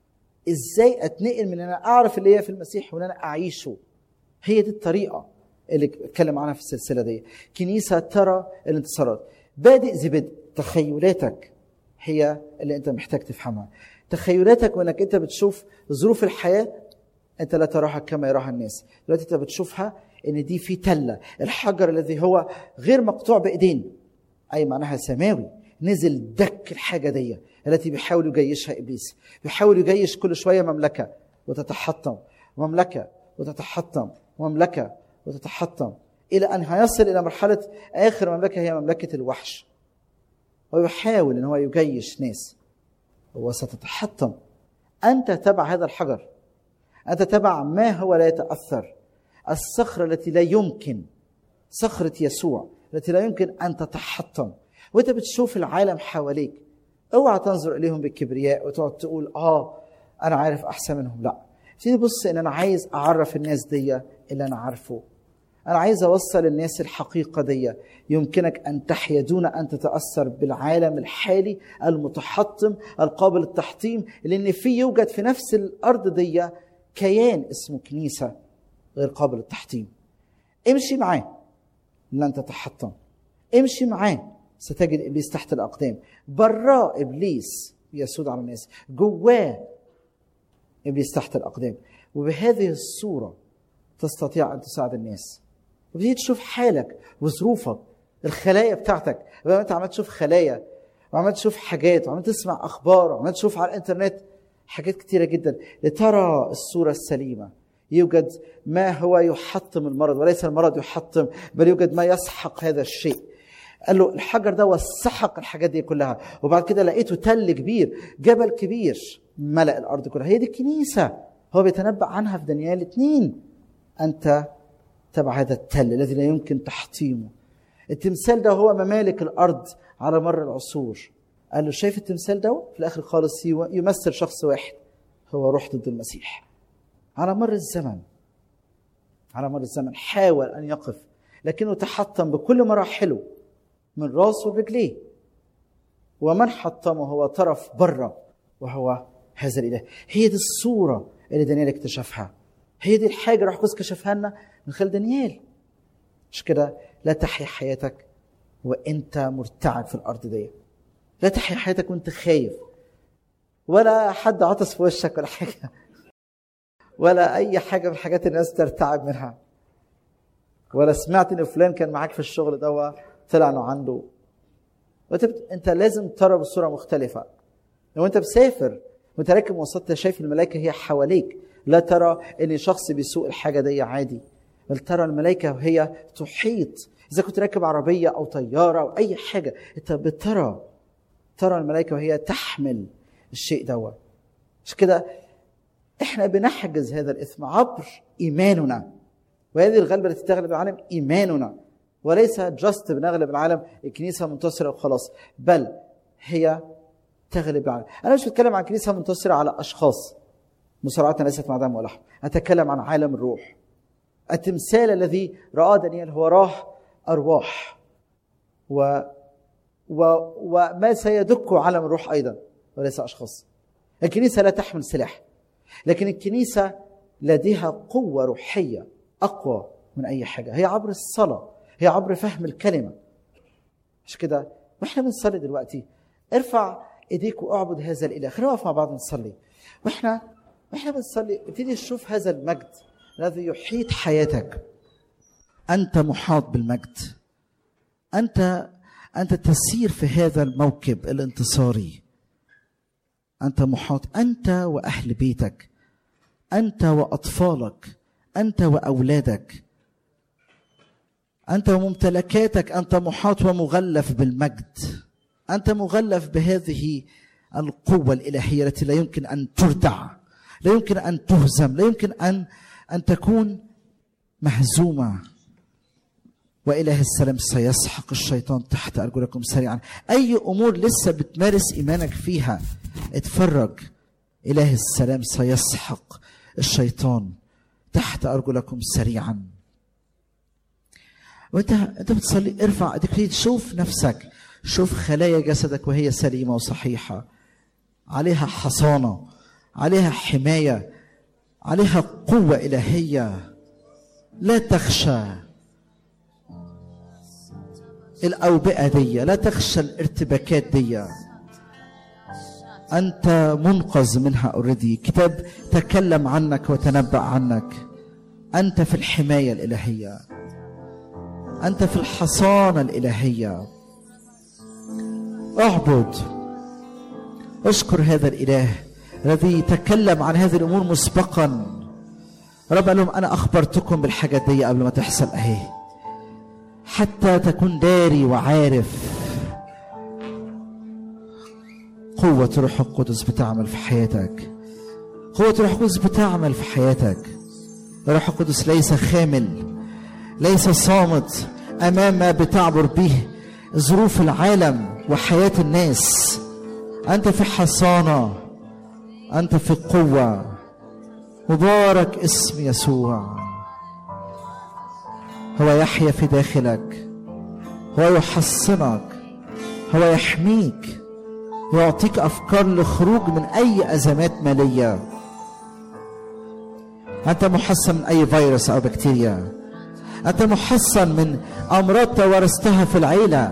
ازاي اتنقل من ان انا اعرف اللي هي في المسيح وان انا اعيشه هي دي الطريقه اللي اتكلم عنها في السلسله دي كنيسه ترى الانتصارات بادئ زي بدء تخيلاتك هي اللي انت محتاج تفهمها تخيلاتك وانك انت بتشوف ظروف الحياه انت لا تراها كما يراها الناس دلوقتي انت بتشوفها ان دي في تله الحجر الذي هو غير مقطوع بايدين اي معناها سماوي نزل دك الحاجه دي التي بيحاول يجيشها ابليس بيحاول يجيش كل شويه مملكه وتتحطم مملكه وتتحطم مملكه وتتحطم الى ان هيصل الى مرحله اخر مملكه هي مملكه الوحش ويحاول ان هو يجيش ناس وستتحطم انت تبع هذا الحجر انت تبع ما هو لا يتاثر الصخره التي لا يمكن صخره يسوع التي لا يمكن ان تتحطم وانت بتشوف العالم حواليك اوعى تنظر اليهم بالكبرياء وتقعد تقول اه انا عارف احسن منهم لا ابتدي بص ان انا عايز اعرف الناس دي اللي انا عارفه انا عايز اوصل للناس الحقيقه دي يمكنك ان تحيا دون ان تتاثر بالعالم الحالي المتحطم القابل للتحطيم لان في يوجد في نفس الارض دي كيان اسمه كنيسه غير قابل للتحطيم امشي معاه لن تتحطم امشي معاه ستجد ابليس تحت الاقدام براه ابليس يسود على الناس جواه ابليس تحت الاقدام وبهذه الصوره تستطيع ان تساعد الناس وبتيجي تشوف حالك وظروفك الخلايا بتاعتك بقى انت عمال تشوف خلايا وعمال تشوف حاجات وعمال تسمع اخبار وعمال تشوف على الانترنت حاجات كتيره جدا لترى الصوره السليمه يوجد ما هو يحطم المرض وليس المرض يحطم بل يوجد ما يسحق هذا الشيء قال له الحجر ده وسحق الحاجات دي كلها وبعد كده لقيته تل كبير جبل كبير ملأ الارض كلها هي دي الكنيسه هو بيتنبأ عنها في دانيال اتنين انت تبع هذا التل الذي لا يمكن تحطيمه التمثال ده هو ممالك الارض على مر العصور قال له شايف التمثال ده في الاخر خالص يمثل شخص واحد هو روح ضد المسيح على مر الزمن على مر الزمن حاول ان يقف لكنه تحطم بكل مراحله من راسه لرجليه ومن حطمه هو طرف بره وهو هذا الاله هي دي الصوره اللي دانيال اكتشفها هي دي الحاجه راح قدس كشفها لنا من خلال دانيال مش كده لا تحيا حياتك وانت مرتعب في الارض دي لا تحيا حياتك وانت خايف ولا حد عطس في وشك ولا حاجه ولا اي حاجه من الحاجات الناس ترتعب منها ولا سمعت ان فلان كان معاك في الشغل ده طلع انه عنده انت لازم ترى بصوره مختلفه لو انت مسافر وانت راكب مواصلات شايف الملائكه هي حواليك لا ترى ان شخص بيسوق الحاجه دي عادي بل ترى الملائكه وهي تحيط اذا كنت راكب عربيه او طياره او اي حاجه انت بترى ترى الملائكه وهي تحمل الشيء دوت عشان كده احنا بنحجز هذا الاثم عبر ايماننا وهذه الغلبه التي تغلب العالم ايماننا وليس جاست بنغلب العالم الكنيسه منتصره وخلاص بل هي تغلب العالم انا مش بتكلم عن كنيسه منتصره على اشخاص مصارعتنا ليست مع دم ولحم اتكلم عن عالم الروح التمثال الذي رآه دانيال هو راه ارواح و و وما سيدك عالم الروح ايضا وليس اشخاص الكنيسه لا تحمل سلاح لكن الكنيسه لديها قوه روحيه اقوى من اي حاجه هي عبر الصلاه هي عبر فهم الكلمه مش كده واحنا بنصلي دلوقتي ارفع ايديك واعبد هذا الاله خلينا نقف مع بعض نصلي واحنا واحنا بنصلي ابتدي نشوف هذا المجد الذي يحيط حياتك انت محاط بالمجد انت انت تسير في هذا الموكب الانتصاري انت محاط انت واهل بيتك انت واطفالك انت واولادك انت وممتلكاتك انت محاط ومغلف بالمجد انت مغلف بهذه القوه الالهيه التي لا يمكن ان تردع لا يمكن ان تهزم لا يمكن ان ان تكون مهزومه واله السلام سيسحق الشيطان تحت ارجلكم سريعا اي امور لسه بتمارس ايمانك فيها اتفرج اله السلام سيسحق الشيطان تحت ارجلكم سريعا وانت انت بتصلي ارفع ايديك شوف نفسك شوف خلايا جسدك وهي سليمه وصحيحه عليها حصانه عليها حمايه عليها قوه الهيه لا تخشى الاوبئه دي لا تخشى الارتباكات دي انت منقذ منها اوريدي كتاب تكلم عنك وتنبأ عنك انت في الحمايه الالهيه انت في الحصانه الالهيه اعبد اشكر هذا الاله الذي تكلم عن هذه الامور مسبقا رب قال لهم انا اخبرتكم بالحاجات دي قبل ما تحصل اهي حتى تكون داري وعارف قوة روح القدس بتعمل في حياتك قوة روح القدس بتعمل في حياتك روح القدس ليس خامل ليس صامت أمام ما بتعبر به ظروف العالم وحياة الناس أنت في حصانة أنت في قوة مبارك اسم يسوع هو يحيا في داخلك هو يحصنك هو يحميك ويعطيك افكار لخروج من اي ازمات ماليه انت محصن من اي فيروس او بكتيريا انت محصن من امراض توارثتها في العيله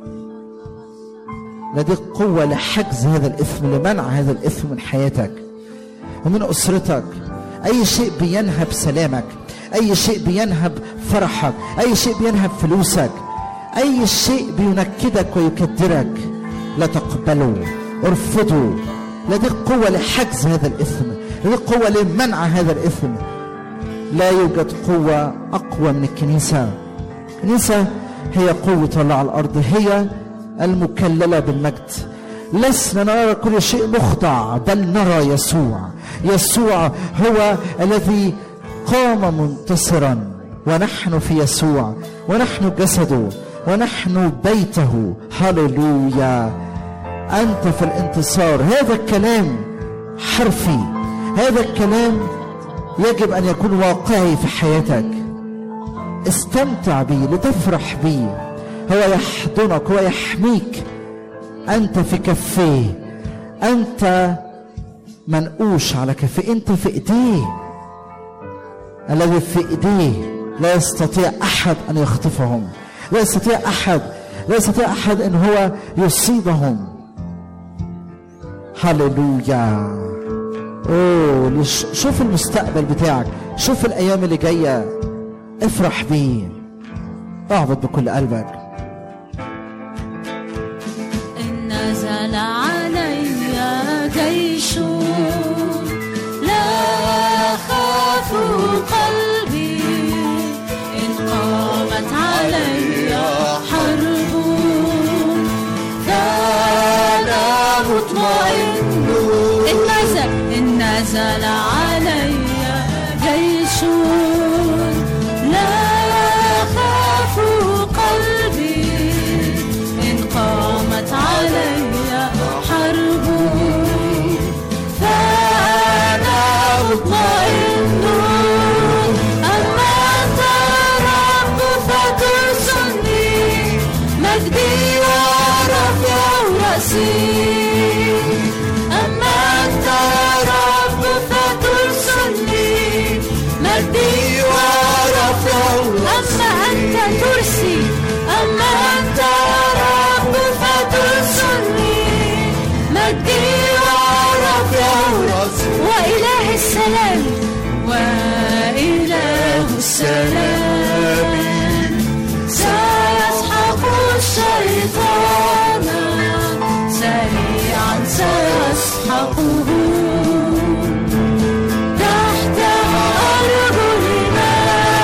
لديك قوه لحجز هذا الاثم لمنع هذا الاثم من حياتك ومن اسرتك اي شيء بينهب سلامك اي شيء بينهب فرحك اي شيء بينهب فلوسك اي شيء بينكدك ويكدرك لا تقبلوا ارفضوا لديك قوة لحجز هذا الإثم لديك قوة لمنع هذا الإثم لا يوجد قوة أقوى من الكنيسة الكنيسة هي قوة الله على الأرض هي المكللة بالمجد لسنا نرى كل شيء مخضع بل نرى يسوع يسوع هو الذي قام منتصرا ونحن في يسوع ونحن جسده ونحن بيته هللويا انت في الانتصار هذا الكلام حرفي هذا الكلام يجب ان يكون واقعي في حياتك استمتع به لتفرح به هو يحضنك هو يحميك انت في كفيه انت منقوش على كفيه انت في ايديه الذي في ايديه لا يستطيع احد ان يخطفهم لا يستطيع احد لا يستطيع احد ان هو يصيبهم هللويا اوه شوف المستقبل بتاعك شوف الايام اللي جايه افرح بيه اعبد بكل قلبك إن نزل علي جيش لا إن نزل إن نزل علي جيش لا يخاف قلبي إن قامت علي حرب فأنا مطمئن أما أنت رب فترسلني مجدي ورفع رأسي أما أنت رب فترسلني مجدي ورفع أما أنت ترسي أما أنت رب فترسلني مجدي ورفع وإله السلام وإله السلام سيسحق الشيطان سريعا سيسحقه تحت أرجلنا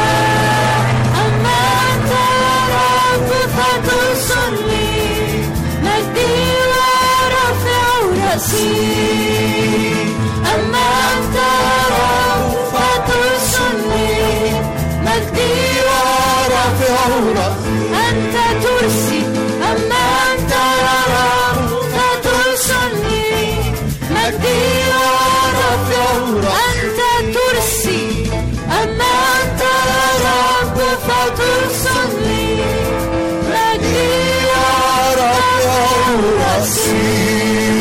أما أنت رب فتصلي مجدي ورفع رأسي أما أنت رب فتصلي مجدي ورفع رأسي أنت ترسي أما أنت رب فترسلني مجدي ورفع أنت ترسي أما أنت رب فترسلني مجدي ورفع رأسي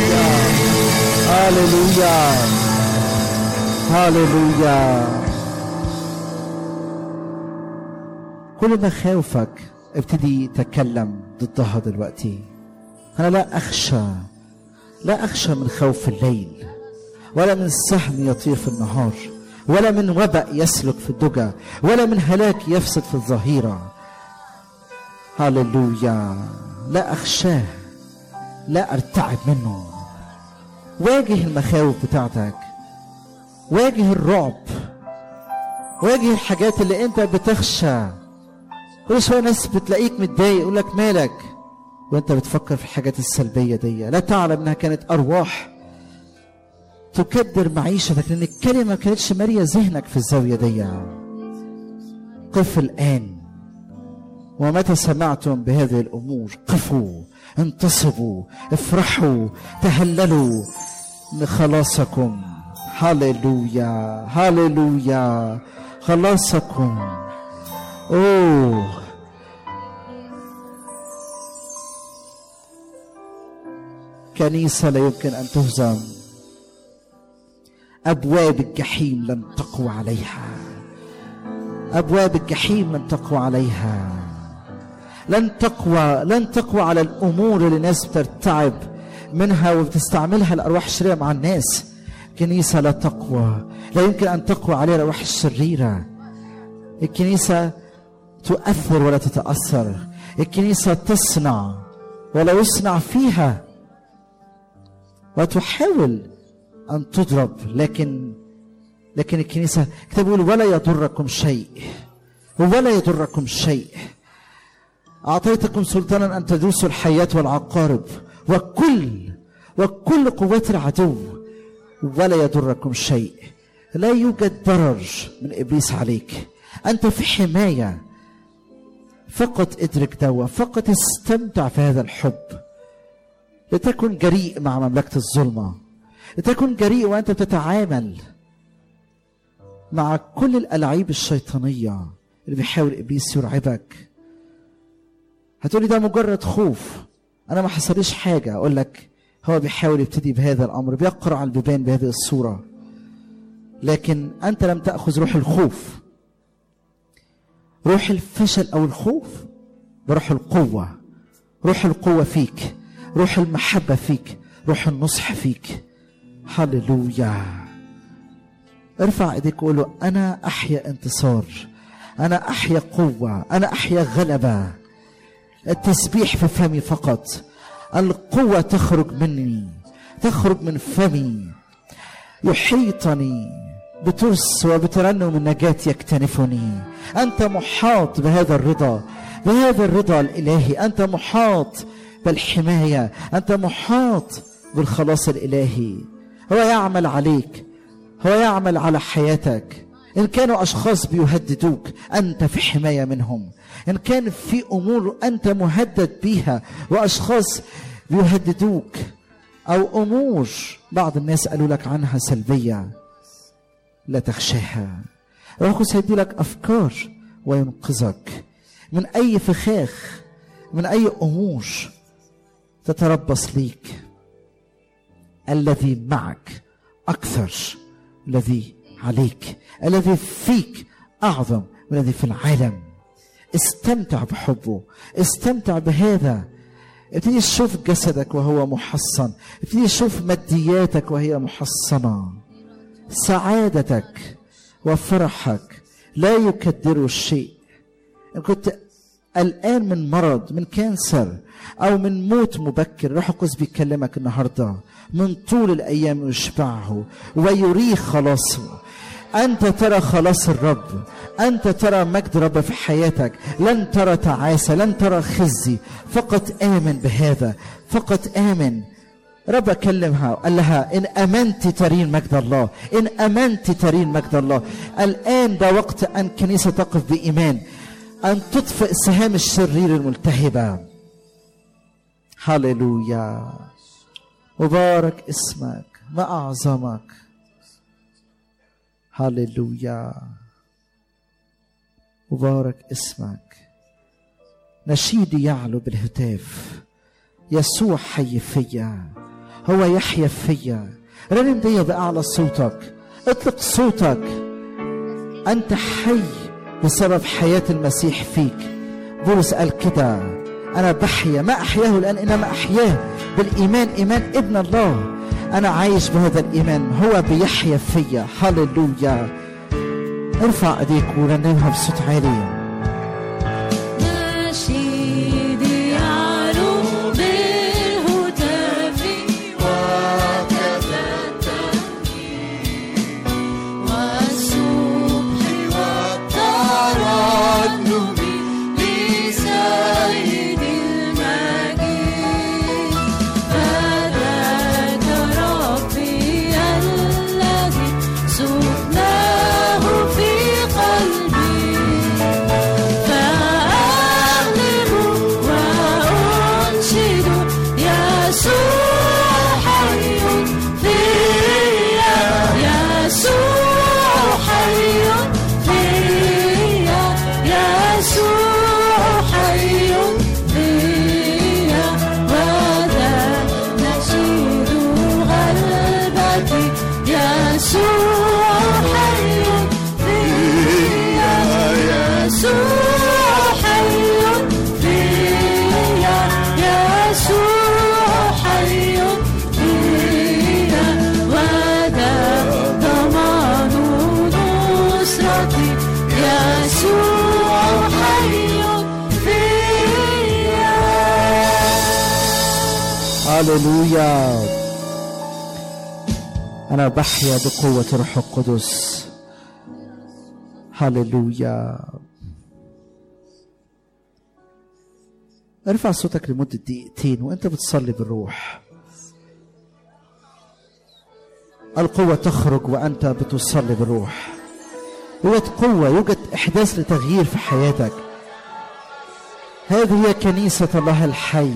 هاليلويا هاليلويا كل مخاوفك ابتدي تكلم ضدها دلوقتي انا لا اخشى لا اخشى من خوف الليل ولا من سهم يطير في النهار ولا من وبأ يسلك في الدجى ولا من هلاك يفسد في الظهيرة هاليلويا لا أخشاه لا أرتعب منه واجه المخاوف بتاعتك واجه الرعب واجه الحاجات اللي انت بتخشى كل شويه ناس بتلاقيك متضايق يقول لك مالك وانت بتفكر في الحاجات السلبيه دي لا تعلم انها كانت ارواح تكدر معيشتك لان الكلمه ما كانتش ماليه ذهنك في الزاويه دي قف الان ومتى سمعتم بهذه الامور قفوا انتصبوا افرحوا تهللوا لخلاصكم هللويا هللويا خلاصكم اوه كنيسة لا يمكن أن تهزم أبواب الجحيم لن تقوى عليها أبواب الجحيم لن تقوى عليها لن تقوى لن تقوى على الأمور اللي الناس بترتعب منها وبتستعملها الأرواح الشريرة مع الناس الكنيسة لا تقوى لا يمكن أن تقوى عليها الأرواح الشريرة الكنيسة تؤثر ولا تتأثر الكنيسة تصنع ولا يصنع فيها وتحاول أن تضرب لكن لكن الكنيسة كتاب يقول ولا يضركم شيء ولا يضركم شيء أعطيتكم سلطانا أن تدوسوا الحياة والعقارب وكل وكل قوات العدو ولا يضركم شيء لا يوجد ضرر من إبليس عليك أنت في حماية فقط ادرك دوا فقط استمتع في هذا الحب لتكن جريء مع مملكة الظلمة لتكن جريء وأنت تتعامل مع كل الألعاب الشيطانية اللي بيحاول إبليس يرعبك هتقولي ده مجرد خوف أنا ما حصليش حاجة أقول لك هو بيحاول يبتدي بهذا الأمر بيقرع البيبان بهذه الصورة لكن أنت لم تأخذ روح الخوف روح الفشل أو الخوف بروح القوة روح القوة فيك روح المحبة فيك روح النصح فيك هللويا ارفع ايديك وقول له انا احيا انتصار انا احيا قوة انا احيا غلبة التسبيح في فمي فقط القوة تخرج مني تخرج من فمي يحيطني بترس وبترنم النجاة يكتنفني أنت محاط بهذا الرضا بهذا الرضا الإلهي أنت محاط بالحماية أنت محاط بالخلاص الالهي هو يعمل عليك هو يعمل على حياتك ان كانوا اشخاص بيهددوك انت في حمايه منهم ان كان في امور انت مهدد بيها واشخاص بيهددوك او امور بعض الناس قالوا لك عنها سلبيه لا تخشاها الروح القدس هيدي لك افكار وينقذك من اي فخاخ من اي امور تتربص ليك الذي معك اكثر الذي عليك الذي فيك اعظم من الذي في العالم استمتع بحبه استمتع بهذا ابتدي تشوف جسدك وهو محصن ابتدي تشوف مادياتك وهي محصنه سعادتك وفرحك لا يكدر الشيء ان كنت قلقان من مرض من كانسر او من موت مبكر روح القدس بيكلمك النهارده من طول الايام يشبعه ويريه خلاصه انت ترى خلاص الرب انت ترى مجد رب في حياتك لن ترى تعاسه لن ترى خزي فقط امن بهذا فقط امن رب كلمها قال لها ان امنت ترين مجد الله ان امنت ترين مجد الله الان ده وقت ان كنيسه تقف بايمان ان تطفئ سهام الشرير الملتهبه هللويا مبارك اسمك ما اعظمك هللويا مبارك اسمك نشيدي يعلو بالهتاف يسوع حي فيا هو يحيا فيا رنم دي بأعلى صوتك اطلق صوتك أنت حي بسبب حياة المسيح فيك بولس قال كده أنا بحيا ما أحياه الآن إنما أحياه بالإيمان إيمان ابن الله أنا عايش بهذا الإيمان هو بيحيا فيا هللويا ارفع ايديك ورنمها بصوت عالي نشيدي يعلو بالهتاف والسبح والترنم لسيد المجيد فذاك ربي الذي سكناه في قلبي فأغلب وأنشد يسوع حي فيا يسوع حي فيا يسوع حي فيا وذا نشيد غلبتي يسوع حي فيا يسوع حي فيا يسوع حي فيا وذا ضمان نصرتي يسوع حي فيا هللويا أنا بحيا بقوة روح القدس هللويا ارفع صوتك لمدة دقيقتين وانت بتصلي بالروح القوة تخرج وأنت بتصلي بالروح يوجد قوة يوجد إحداث لتغيير في حياتك هذه هي كنيسة الله الحي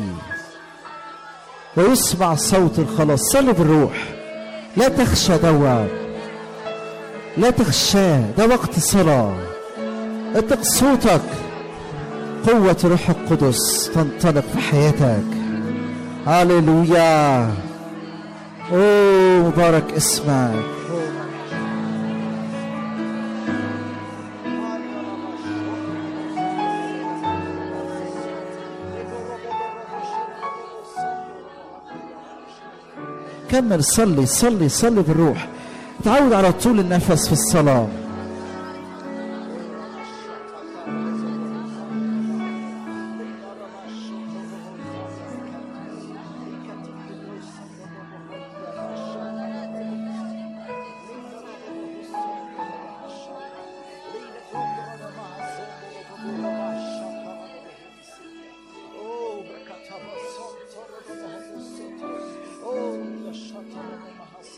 ويسمع صوت الخلاص صلي بالروح لا تخشى دوا لا تخشاه ده وقت صلاة اطلق صوتك قوة روح القدس تنطلق في حياتك هللويا اوه مبارك اسمك كمل صلي صلي صلي بالروح تعود على طول النفس في الصلاة Oh,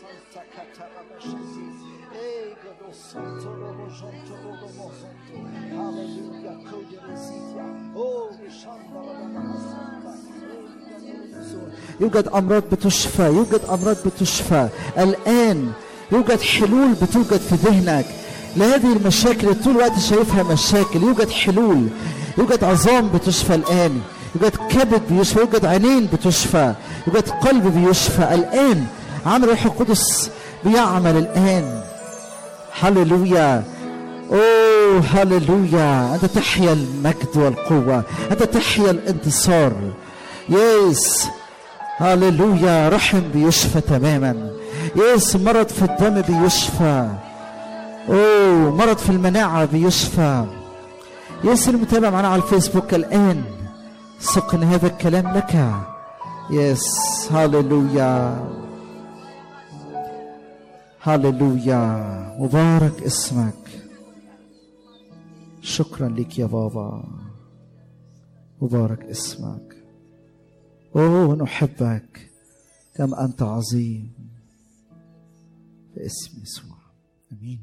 يوجد أمراض بتشفى يوجد أمراض بتشفى الآن يوجد حلول بتوجد في ذهنك لهذه المشاكل اللي طول الوقت شايفها مشاكل يوجد حلول يوجد عظام بتشفى الآن يوجد كبد بيشفى يوجد عينين بتشفى يوجد قلب بيشفى الآن عمل الروح القدس بيعمل الآن هللويا اوه هللويا انت تحيا المجد والقوه انت تحيا الانتصار يس هللويا رحم بيشفى تماما يس مرض في الدم بيشفى اوه مرض في المناعه بيشفى يس المتابع معنا على الفيسبوك الان ثق ان هذا الكلام لك يس هللويا هللويا مبارك اسمك شكرا لك يا بابا مبارك اسمك اوه نحبك كم انت عظيم باسم يسوع امين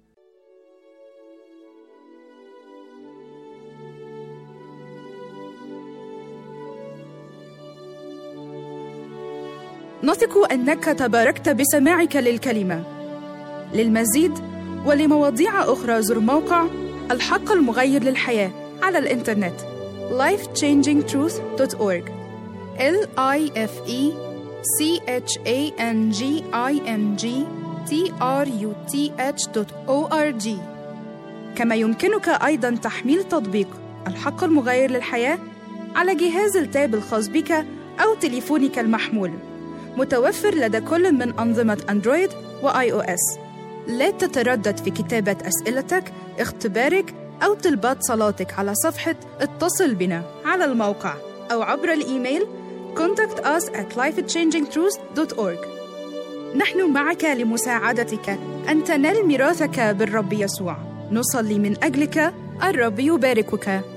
نثق انك تباركت بسماعك للكلمه للمزيد ولمواضيع اخرى زر موقع الحق المغير للحياه على الانترنت lifechangingtruth.org l i f e c h a n g i n g t r u t h.org كما يمكنك ايضا تحميل تطبيق الحق المغير للحياه على جهاز التاب الخاص بك او تليفونك المحمول متوفر لدى كل من أنظمة أندرويد وآي أو إس. لا تتردد في كتابة أسئلتك، اختبارك أو طلبات صلاتك على صفحة اتصل بنا على الموقع أو عبر الإيميل contact us at lifechangingtruth.org نحن معك لمساعدتك أن تنال ميراثك بالرب يسوع نصلي من أجلك الرب يباركك